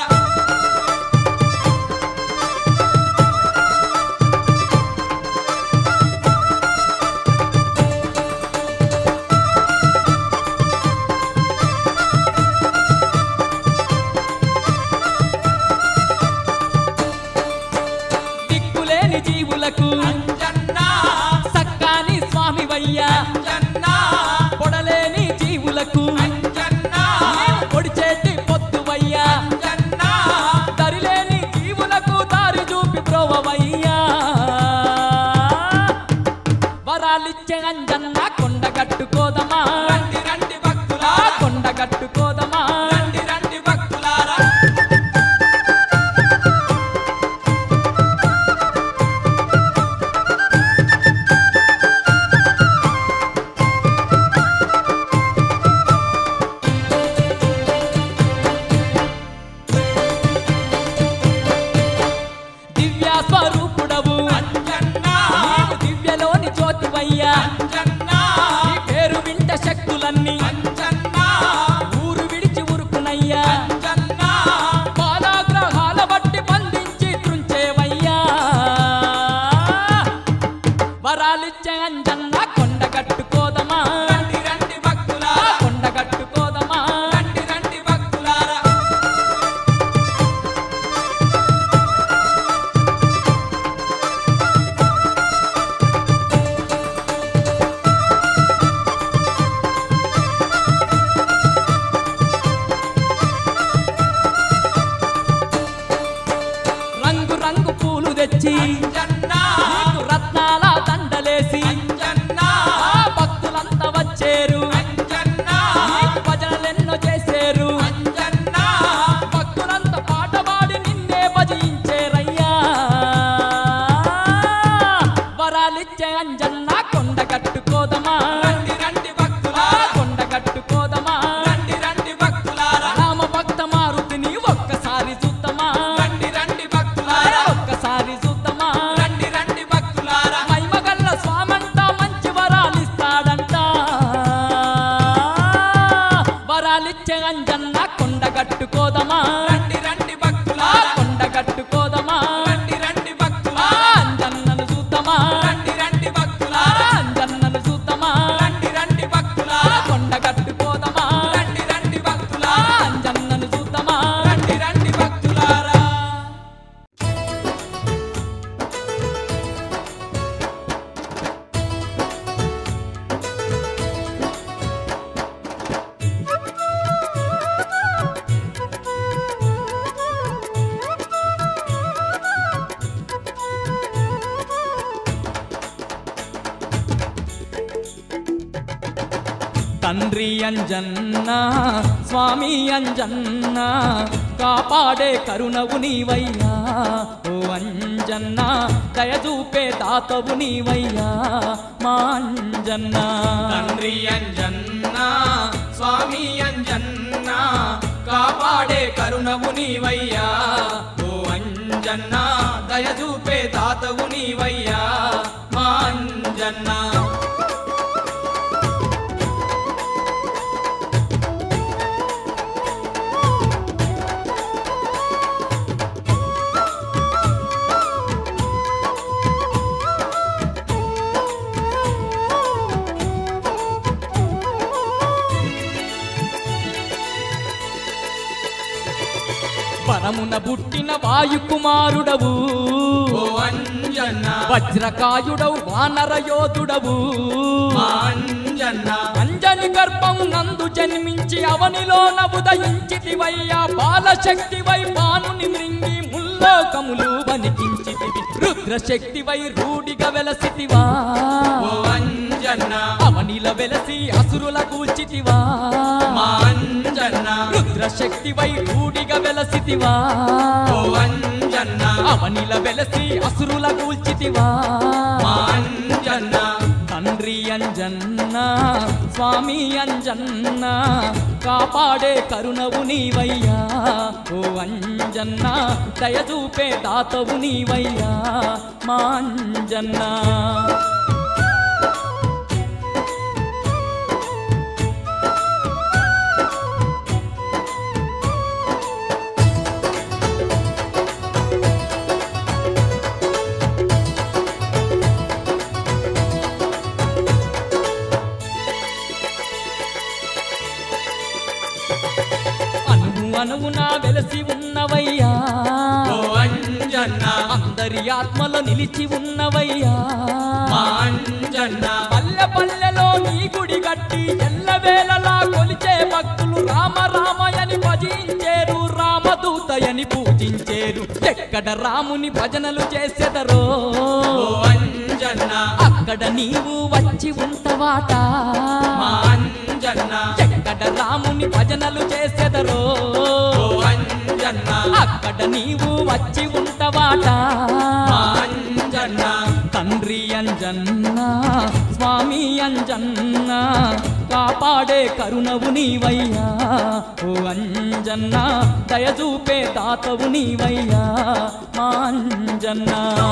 Speaker 6: దిక్కులేని జీవులకు
Speaker 8: అంజన్నా
Speaker 6: సక్కాని స్వామివయ్యా
Speaker 8: అంజన్నా
Speaker 6: పొడలేని జీవులకు
Speaker 8: అంజన్నా
Speaker 6: పొడిచేటి పొద్దువయ్యా
Speaker 8: అంజన్నా
Speaker 6: దరిలేని జీవులకు దారి చూపి ప్రోవవయ్యా వరాలిచ్చే అంజన్న కొండ కట్టుకోదమా
Speaker 8: రండి రండి
Speaker 6: ఆ
Speaker 8: భక్తులారా
Speaker 6: కొండ కట్టుకోదమా
Speaker 8: రండి రండి భక్తులారా
Speaker 6: దివ్య స్వరూపుడవు
Speaker 8: అంజన్నా
Speaker 6: నీవు దివ్యలోని జ్యోతివయ్యా
Speaker 8: అంజన్నా
Speaker 6: నీ పేరు వింట శక్తులన్నీ
Speaker 8: అంజన్నా
Speaker 6: ఊరు విడిచి ఉరుకునయ్యా
Speaker 8: అంజన్నా
Speaker 6: బాలాగ్రహాల బట్టి బంధించి త్రుంచేవయ్యా వరాలిచ్చే అంజన్న కొండ కట్టుకోదమా
Speaker 8: రండి రండి
Speaker 6: ఆ
Speaker 8: భక్తులారా
Speaker 6: కొండ కట్టుకోదమా
Speaker 8: రండి రండి భక్తులారా
Speaker 6: రంగు రంగు పూలు తెచ్చి
Speaker 8: అంజన్నా
Speaker 6: నీకు రత్నాల దండలేసి
Speaker 8: అంజన్నా
Speaker 6: ఆ భక్తులంతా వచ్చేరు
Speaker 8: అంజన్నా
Speaker 6: నీకు భజనలెన్నో చేసేరు
Speaker 8: అంజన్నా
Speaker 6: భక్తులంతా పాట పాడి నిన్నే భజించేరయ్యా వరాలిచ్చే అంజన్న కొండ కట్టుకోదమా
Speaker 8: రండి రండి
Speaker 6: ఆ
Speaker 8: భక్తులారా
Speaker 6: కొండ కట్టుకోదమా
Speaker 8: రండి రండి భక్తులారా
Speaker 6: రామ భక్త మారుతిని ఒక్కసారి చూద్దామా
Speaker 8: రండి రండి భక్తులారా
Speaker 6: ఒక్కసారి చూద్దామా
Speaker 8: రండి రండి భక్తులారా
Speaker 6: మైమగల్ల స్వామంతా మంచి వరాలిస్తాడంట వరాలిచ్చే అంజన్న కొండ కట్టుకోదమా
Speaker 8: రండి రండి
Speaker 6: ఆ
Speaker 8: భక్తులారా
Speaker 6: కొండ కట్టుకోదమా
Speaker 8: రండి రండి
Speaker 6: ఆ
Speaker 8: భక్తులారా
Speaker 6: అంజన్నను చూద్దామా
Speaker 8: రండి రండి
Speaker 6: ఆ
Speaker 8: భక్తులారా
Speaker 6: అంజన్నను చూద్దామా
Speaker 8: రండి రండి
Speaker 6: ఆ
Speaker 8: భక్తులారా
Speaker 6: కొండ కట్టుకోదమా
Speaker 8: రండి రండి
Speaker 6: ఆ
Speaker 8: భక్తులారా
Speaker 6: అంజన్నను చూద్దామా
Speaker 8: రండి రండి భక్తులారా
Speaker 6: తండ్రి అంజన్న స్వామి అంజన్న కాపాడే కరుణవు నీవయ్యా ఓ అంజన్న దయచూపే దాతవు నీవయ్యా మా అంజన్న
Speaker 8: తండ్రి అంజన్న స్వామి అంజన్న కాపాడే కరుణవు నీవయ్యా ఓ అంజన్న దయచూపే తాతవు నీవయ్యా మా అంజన్న
Speaker 6: వరమున పుట్టిన వాయుకుమారుడవు
Speaker 8: ఓ అంజన్న
Speaker 6: వజ్రకాయుడవు వానర యోధుడవు
Speaker 8: మా అంజన్న
Speaker 3: అంజన్న
Speaker 6: అంజని గర్భం నందు జన్మించి అవనిలోన ఉదయించితివయ్యా బాలశక్తివై బానుని మృంగి ముల్లోకములు వణికించితివి రుద్రశక్తివై రూఢిగా వెలసితివా
Speaker 3: ఓ అంజన్న
Speaker 6: అవనిల వెలసి అసురుల కూల్చితివా
Speaker 3: మా అంజన్న
Speaker 6: రుద్రశక్తివై రూఢిగా వెలసితివా
Speaker 3: ఓ అంజన్న
Speaker 6: అవనిల వెలసి అసురుల కూల్చితివా
Speaker 3: మా అంజన్న
Speaker 6: తండ్రి అంజన్న స్వామి అంజన్న కాపాడే కరుణవు నీవయ్యా ఓ అంజన్న దయచూపే తాతవు నీవయ్యా మా అంజన్న అనువు అనువున వెలసి ఉన్నవయ్యా
Speaker 3: ఓ అంజన్న
Speaker 6: అందరి ఆత్మలో నిలిచి ఉన్నవయ్యా
Speaker 3: మా అంజన్న
Speaker 6: పల్లె పల్లెలో నీ గుడి గట్టి ఎల్లవేళలా కొలిచే భక్తులు రామ రామయని భజించేరు రామదూతయని పూజించేరు ఎక్కడ రాముని భజనలు చేసెదరో
Speaker 3: ఓ అంజన్న
Speaker 6: అక్కడ నీవు వచ్చి ఉంటవాట
Speaker 3: మా అంజన్న
Speaker 6: ఎక్కడ రాముని భజనలు చేసెదరో
Speaker 3: ఓ అంజన్న
Speaker 6: అక్కడ నీవు వచ్చి ఉంటవాట
Speaker 3: మా అంజన్న
Speaker 6: తండ్రి అంజన్న స్వామి అంజన్న కాపాడే కరుణవు నీవయ్యా ఓ అంజన్న దయచూపే తాతవు నీవయ్యా మా అంజన్న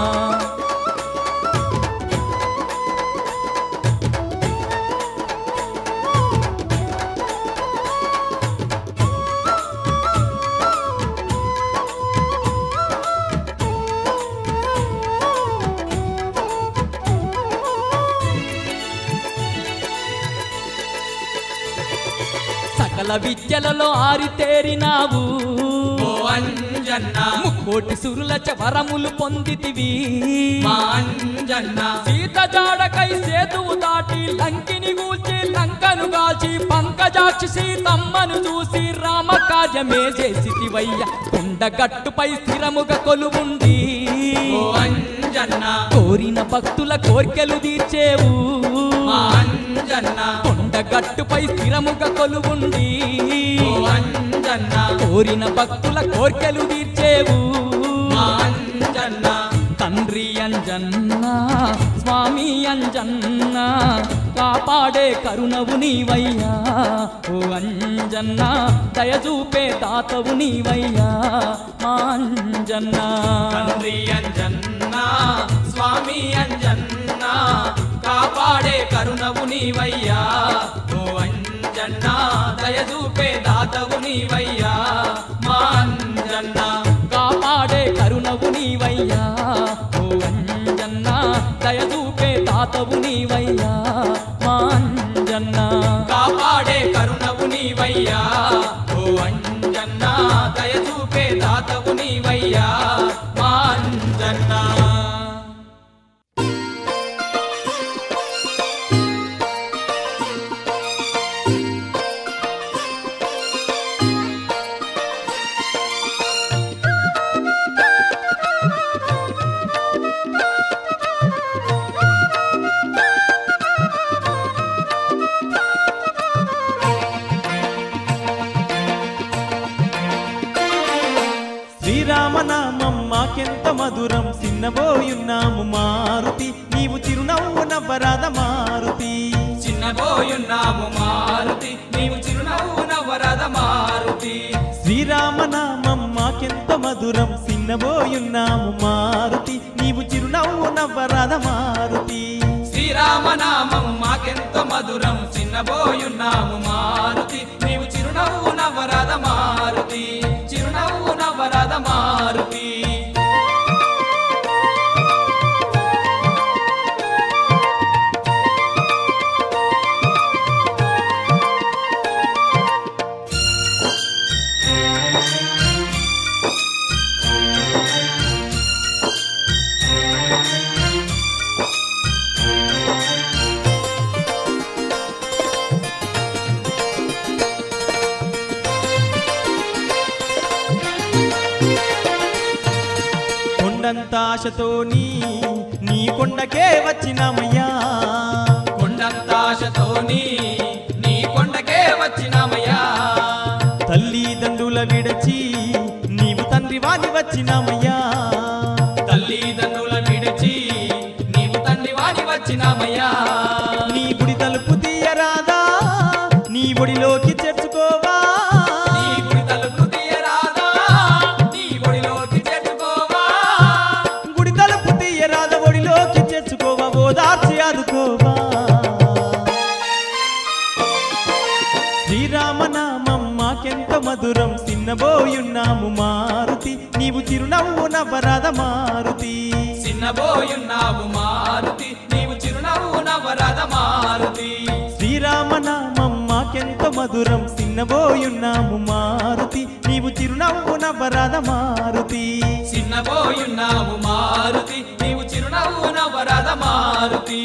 Speaker 6: సకల విద్యలలో ఆరితేరినావు
Speaker 3: ఓ అంజన్న
Speaker 6: ముక్కోటి సురుల వరములు పొందితివి
Speaker 3: మా అంజన్న
Speaker 6: సీత జాడకై సేతువు దాటి లంకిని గూల్చి లంకను గాల్చి పంకజాక్షి సీతమ్మను చూసి రామ కార్యమే చేసితివయ్య కొండగట్టుపై స్థిరముగా కొలువుండి
Speaker 3: ఓ అంజన్న
Speaker 6: కోరిన భక్తుల కోర్కెలు తీర్చేవు
Speaker 3: మా అంజన్న
Speaker 6: కొండగట్టుపై స్థిరముగా కొలువుండి
Speaker 3: ఓ అంజన్న
Speaker 6: కోరిన భక్తుల కోర్కెలు తీర్చేవు
Speaker 3: మా అంజన్న
Speaker 6: తండ్రి అంజన్న స్వామి అంజన్న కాపాడే కరుణవు నీవయ్యా ఓ అంజన్న దయచూపే తాతవు నీవయ్యా మా అంజన్న
Speaker 3: తండ్రి అంజన్న స్వామి అంజన్న కాపాడే కరుణవు నీవయ్యా ఓ అంజన్న దయచూపే దాతవు నీవయ్యా మా అంజన్న
Speaker 6: కాపాడే కరుణవు నీవయ్యా ఓ అంజన్న దయచూపే తాతవు నీవయ్యా మా అంజన్న
Speaker 3: కాపాడే కరుణవు నీవయ్యా ఓ అంజన్న దయచూపే దాతవు నీవయ్యా మా అంజన్న
Speaker 7: శ్రీరామనామం మాకెంత మధురం సిన్నబోయున్నాము మారుతి నీవు చిరునవ్వు నవ్వరాద మారుతి
Speaker 3: చిన్నబోయున్నాము మారుతి నీవు చిరునవ్వు నవ్వరద మారుతి
Speaker 7: శ్రీరామనామం మాకెంత మధురం సిన్నబోయున్నాము మారుతి నీవు చిరునవ్వు నవ్వరాద మారుతి
Speaker 3: శ్రీరామనామం మాకెంతో మధురం చిన్నబోయున్నాము మారుతి నీవు చిరునవ్వు నవ్వరద మారుతి చిరునవ్వు నవ్వరద మారుతి
Speaker 7: కొండంత ఆశతోని నీ కొండకే వచ్చినామయ్యా
Speaker 8: కొండంత ఆశతోని నీ కొండకే వచ్చినామయ్యా
Speaker 7: తల్లిదండ్రుల విడచి నీవు తండ్రి వాని వచ్చినామయ్యా
Speaker 8: తల్లిదండ్రుల విడిచి నీవు తండ్రి వాడి వచ్చినామయ్యా
Speaker 7: నీ గుడి తలుపు తీయరాదా నీ ఒడిలోకి చేర్చుకోవా
Speaker 8: నీ గుడి తలుపు తీయరాదా నీ ఒడిలోకి చేర్చుకోవా
Speaker 7: గుడి తలుపు తీయరాదా ఒడిలోకి చేర్చుకోవా ఓదార్చి ఆదుకోవా శ్రీరామనామం మాకెంత మధురం చిన్నబోయున్నాము మారుతి నీవు చిరునవ్వు నవ్వరాద మారుతి
Speaker 8: చిన్నబోయున్నావు మారుతి నీవు చిరునవ్వు నవరద మారుతి
Speaker 7: శ్రీరామనామం మాకెంత మధురం చిన్నబోయున్నాము మారుతి నీవు చిరునవ్వు నవ్వరాద మారుతి
Speaker 8: చిన్నబోయున్నావు మారుతి నీవు చిరునవ్వు నవరద మారుతి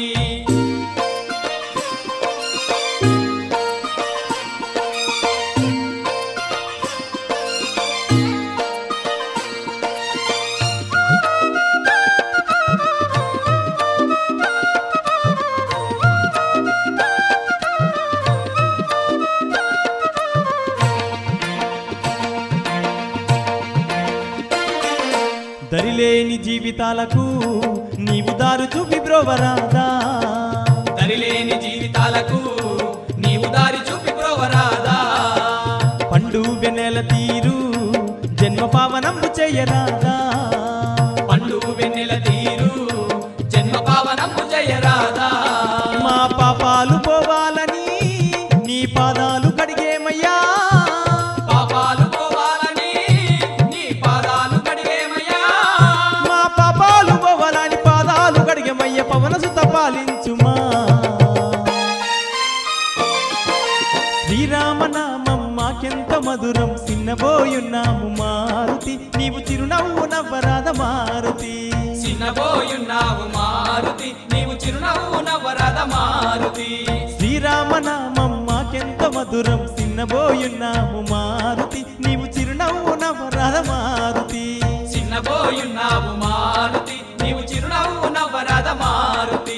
Speaker 7: దరిలేని జీవితాలకు నీవు దారు చూపి బ్రోవరాదా
Speaker 8: దరిలేని జీవితాలకు నీవు దారి చూపి ప్రోవరాదా
Speaker 7: పండు వెన్నెల తీరు జన్మ పావనంబు చెయ్యరాదా
Speaker 8: పండు వెన్నెల తీరు జన్మ పావనము జయరాదా
Speaker 7: మా పాపాలు పోవాలని నీ పాదాలు కడిగేమయ్యా
Speaker 8: పాపాలు పోవాలని నీ పాదాలు కడిగేమయ్యా
Speaker 7: మా పాపాలు పోవాలని పాదాలు కడిగేమయ్య పవన సుత పాలించుమా శ్రీరామనామం మాకెంత మధురం చిన్నబోయున్నాము మారుతి నీవు చిరునవ్వు నవ్వరాద మారుతి
Speaker 8: చిన్నబోయున్నావు మారుతి నీవు చిరునవ్వు నవరద మారుతి
Speaker 7: శ్రీరామనామం మాకెంత మధురం చిన్నబోయున్నాము మారుతి నీవు చిరునవ్వు నవ్వరాద మారుతి
Speaker 8: చిన్నబోయున్నావు మారుతి నీవు చిరునవ్వు నవరద మారుతి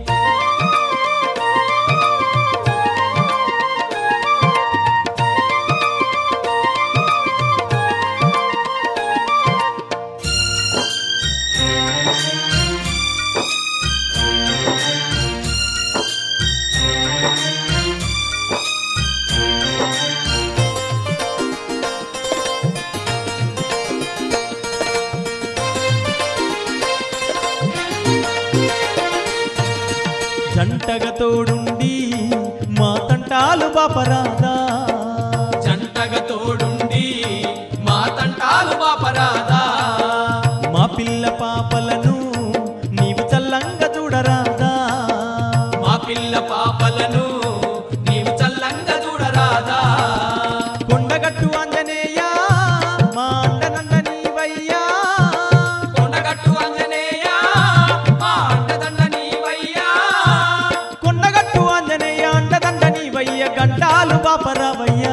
Speaker 7: జంటగా తోడుండి మా తంటాలు బాపరాదా
Speaker 8: జంటగా తోడుండి మా తంటాలు బాపరాదా
Speaker 7: మా పిల్ల పాపలను నీవు చల్లంగా చూడరాదా
Speaker 8: మా పిల్ల పాపలను నీవు చల్లంగా చూడరాదా
Speaker 7: కొండగట్టు ఆంజనేయ మా అండనంద నీవయ్యా
Speaker 8: కొండగట్టు అంజనేయ మా అండదండ నీవయ్యా
Speaker 7: కొండగట్టు ఆంజనేయ అండదండ నీవయ్య గంటాలు బాపరావయ్యా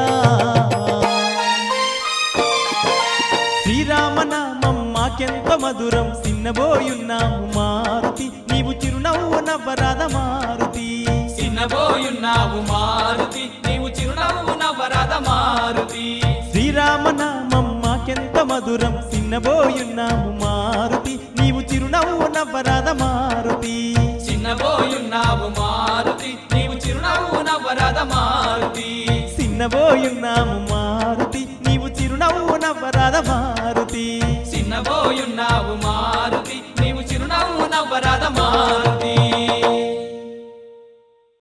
Speaker 7: శ్రీరామనామం మాకెంత మధురం చిన్నబోయున్నాము మారుతి నీవు చిరునవ్వు నవ్వరాద మారుతి
Speaker 8: చిన్నబోయున్నావు మారుతి నీవు చిరునవ్వు నవరద మారుతి
Speaker 7: శ్రీరామనామం మాకెంత మధురం చిన్నబోయున్నాము మారుతి నీవు చిరునవ్వు నవ్వరాద మారుతి
Speaker 8: చిన్నబోయున్నావు మారుతి నీవు చిరునవ్వు నవరద మారుతి
Speaker 7: చిన్నబోయున్నాము మారుతి నీవు చిరునవ్వు నవ్వరాద మారుతి
Speaker 8: చిన్నబోయున్నావు మారుతి నీవు చిరునవ్వు నవ్వరద మారుతి